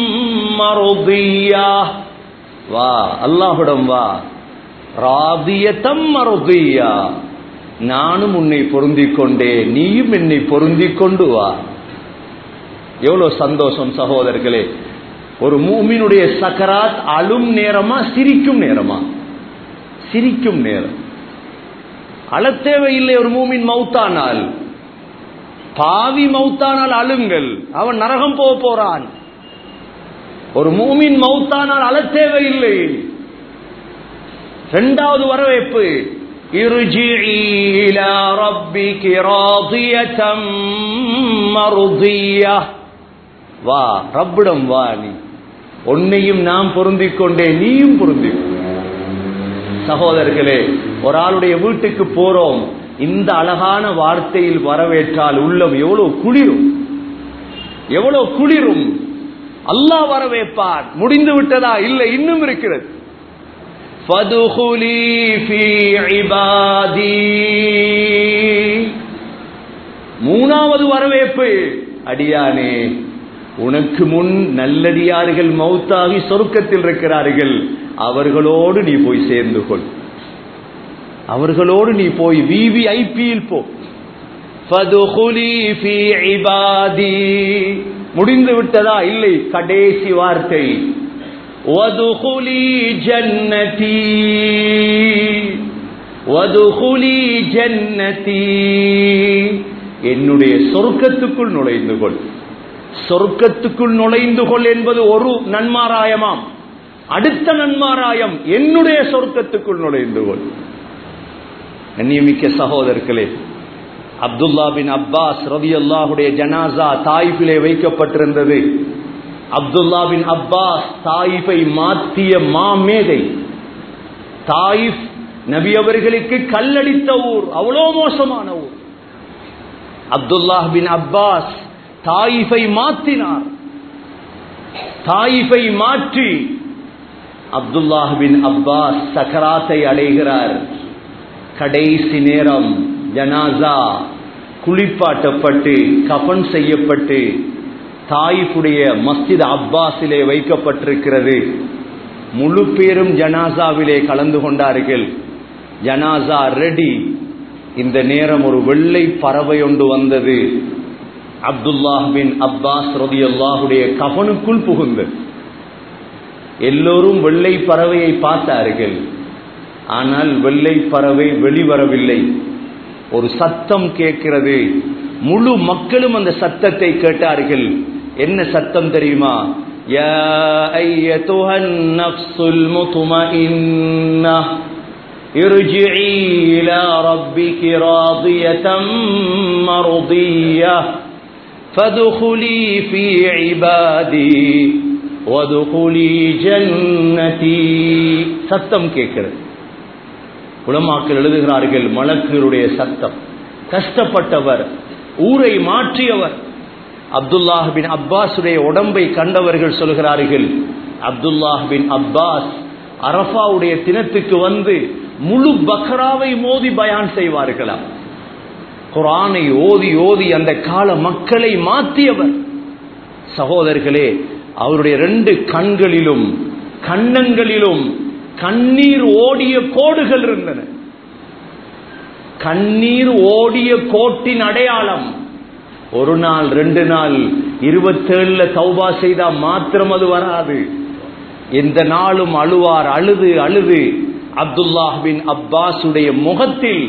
مرضية வா அல்லாஹுடம் வா ராதியத்தம் மருதியா நானும் உன்னை பொருந்திக் கொண்டே நீயும் என்னை பொருந்திக் கொண்டு வா எவ்வளவு சந்தோஷம் சகோதரர்களே ஒரு மூமினுடைய சக்கராத் அழும் நேரமா சிரிக்கும் நேரமா சிரிக்கும் நேரம் அழத்தேவையில்லை ஒரு மூமின் மௌத்தானால் பாவி மௌத்தானால் அழுங்கள் அவன் நரகம் போக போறான் ஒரு மூமின் மௌத்தானால் அழத்தேவையில்லை இரண்டாவது வரவேற்பு ارجعي إلى ربك راضية مرضية வா ரப்பிடம் வா நீ உன்னையும் நாம் பொருந்திக் கொண்டே நீயும் பொருந்தி சகோதரர்களே ஒரு ஆளுடைய வீட்டுக்கு போறோம் இந்த அழகான வார்த்தையில் வரவேற்றால் உள்ளம் எவ்வளவு குளிரும் எவ்வளவு குளிரும் அல்லாஹ் வரவேற்பார் முடிந்து விட்டதா இல்லை இன்னும் இருக்கிறது فَادْخُلِي فِي عِبَادِي மூணாவது வரவேற்பு அடியானே உனக்கு முன் நல்லடியார்கள் மௌத்தாகி சொர்க்கத்தில் இருக்கிறார்கள் அவர்களோடு நீ போய் சேர்ந்து கொள் அவர்களோடு நீ போய் விவிஐபியில் போ فَادْخُلِي فِي عِبَادِي முடிந்து விட்டதா இல்லை கடைசி வார்த்தை وَادْخُلِي جَنَّتِي وَادْخُلِي جَنَّتِي என்னுடைய சொர்க்கத்துக்குள் நுழைந்து கொள் சொர்க்கத்துக்குள் நுழைந்து கொள் என்பது ஒரு நன்மாராயமாம் அடுத்த நன்மாராயம் என்னுடைய சொர்க்கத்துக்குள் நுழைந்து கொள் கண்ணியமிக்க சகோதரர்களே அப்துல்லா பின் அப்பாஸ் ரவி அல்லாஹுடைய ஜனாசா தாய்பிலே வைக்கப்பட்டிருந்தது அப்துல்லா பின் அப்பாஸ் தாயிஃபை மாற்றிய மாமேதை தாயிஃப் நபி அவர்களுக்கு கல்லடித்த ஊர் அவ்வளோ மோசமான ஊர் அப்துல்லா பின் அப்பாஸ் தாயிஃபை மாற்றினார் தாயிஃபை மாற்றி அப்துல்லாஹ் பின் அப்பாஸ் சக்கராத்தை அடைகிறார் கடைசி நேரம் ஜனாசா குளிப்பாட்டப்பட்டு கபன் செய்யப்பட்டு தாயிஃபுடைய மஸ்ஜித் அப்பாஸிலே வைக்கப்பட்டிருக்கிறது முழு பேரும் ஜனாசாவிலே கலந்து கொண்டார்கள் ஜனாசா ரெடி இந்த நேரம் ஒரு வெள்ளை பறவை ஒன்று வந்தது அப்துல்லாஹ் பின் அப்பாஸ் ரதி அல்லாஹுடைய கபனுக்குள் புகுந்தது எல்லோரும் வெள்ளை பறவையை பார்த்தார்கள் ஆனால் வெள்ளை பறவை வெளிவரவில்லை ஒரு சத்தம் கேட்கிறது முழு மக்களும் அந்த சத்தத்தை கேட்டார்கள் என்ன சத்தம் தெரியுமா يا أيتها النفس المطمئنة ارجعي إلى ربك راضية مرضية فادخلي في عبادي وادخلي جنتي சத்தம் கேட்கிறது உலமாக்கள் எழுதுகிறார்கள் மலக்குகளுடைய சத்தம் கஷ்டப்பட்டவர் ஊரை மாற்றியவர் அப்துல்லாஹ் பின் அப்பாஸுடைய உடம்பை கண்டவர்கள் சொல்கிறார்கள் அப்துல்லாஹ் பின் அப்பாஸ் அரஃபாவுடைய தினத்துக்கு வந்து முழு பக்ராவை மோதி பயான் செய்வார்களாம் குரானை ஓதி ஓதி அந்த கால மக்களை மாற்றியவர் சகோதரர்களே அவருடைய ரெண்டு கண்களிலும் கண்ணங்களிலும் கண்ணீர் ஓடிய கோடுகள் இருந்தன கண்ணீர் ஓடிய கோட்டின் அடையாளம் ஒரு நாள் ரெண்டு நாள் இருபத்தேழுல தௌபா செய்தா மாத்திரம் அது வராது எந்த நாளும் அழுவார் அழுது அழுது அப்துல்லாஹ் பின் அப்பாஸுடைய முகத்தில்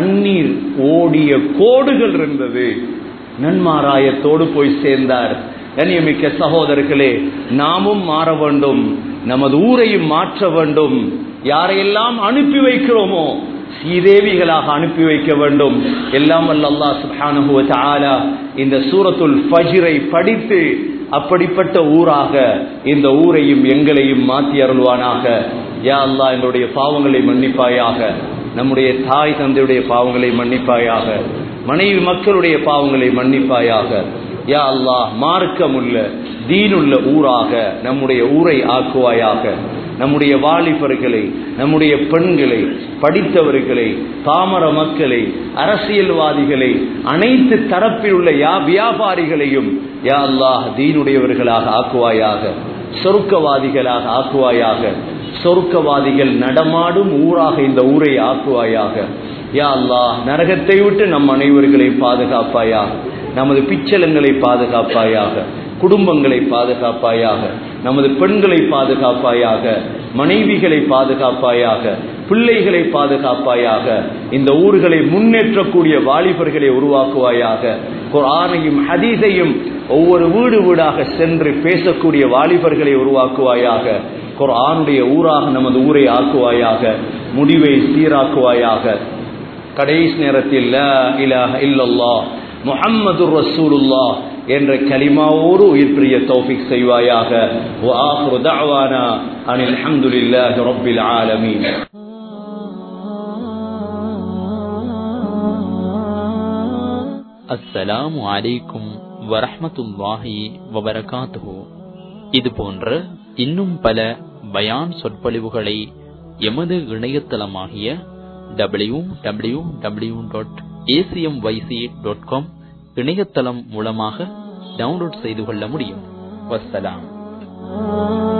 கண்ணீர் ஓடிய கோடுகள் இருந்தது நன்மாராயத்தோடு போய் சேர்ந்தார் கண்ணியமிக்க சகோதரர்களே நாமும் மாற வேண்டும் நமது ஊரையும் மாற்ற வேண்டும் யாரையெல்லாம் அனுப்பி வைக்கிறோமோ சீதேவிகளாக அனுப்பி வைக்க வேண்டும் எல்லாம் வல்ல அல்லாஹ் சுப்ஹானஹு வ தஆலா இந்த சூரத்துல் ஃபஜ்ரை படித்து அப்படிப்பட்ட ஊராக இந்த ஊரையும் எங்களையும் மாற்றி அருள்வானாக யா அல்லாஹ் எங்களுடைய பாவங்களை மன்னிப்பாயாக நம்முடைய தாய் தந்தையுடைய பாவங்களை மன்னிப்பாயாக மனைவி மக்களுடைய பாவங்களை மன்னிப்பாயாக யா அல்லாஹ் மார்க்கமுள்ள தீனுள்ள ஊராக நம்முடைய ஊரை ஆக்குவாயாக நம்முடைய வாலிபர்களை நம்முடைய பெண்களை படித்தவர்களை பாமர மக்களை அரசியல்வாதிகளை அனைத்து தரப்பில் உள்ள யா வியாபாரிகளையும் யா அல்லாஹ் தீனுடையவர்களாக ஆக்குவாயாக சொருக்கவாதிகளாக ஆக்குவாயாக சொருக்கவாதிகள் நடமாடும் ஊராக இந்த ஊரை ஆக்குவாயாக யா அல்லாஹ் நரகத்தை விட்டு நம் அனைவர்களை பாதுகாப்பாயாக நமது பிச்சலங்களை பாதுகாப்பாயாக குடும்பங்களை பாதுகாப்பாயாக நமது பெண்களை பாதுகாப்பாயாக மனைவிகளை பாதுகாப்பாயாக பிள்ளைகளை பாதுகாப்பாயாக இந்த ஊர்களை முன்னேற்றக்கூடிய வாலிபர்களை உருவாக்குவாயாக குர்ஆனையும் ஹதீஸையும் ஒவ்வொரு வீடு வீடாக சென்று பேசக்கூடிய வாலிபர்களை உருவாக்குவாயாக குர்ஆனுடைய ஊராக நமது ஊரை ஆக்குவாயாக முடிவை சீராக்குவாயாக கடைசி நேரத்தில் லா இலாஹ இல்லல்லாஹ் முஹம்மது ரசூலுல்லாஹ் என்ற கலிமாவோடு உயிர் பிரிய தௌஃபிக் செய்வாயாக وآخر دعوانا أن الحمد لله رب العالمين அஸ்ஸலாமு அலைக்கும் வரஹ்மத்துல்லாஹி வபரகாத்துஹு இது போன்ற இன்னும் பல பயான் சொற்பொழிவுகளை எமது இணையதளமாகிய W W W dot ACM YC dot com இணையதளம் மூலமாக டவுன்லோட் செய்து கொள்ள முடியும் வஸ்ஸலாம்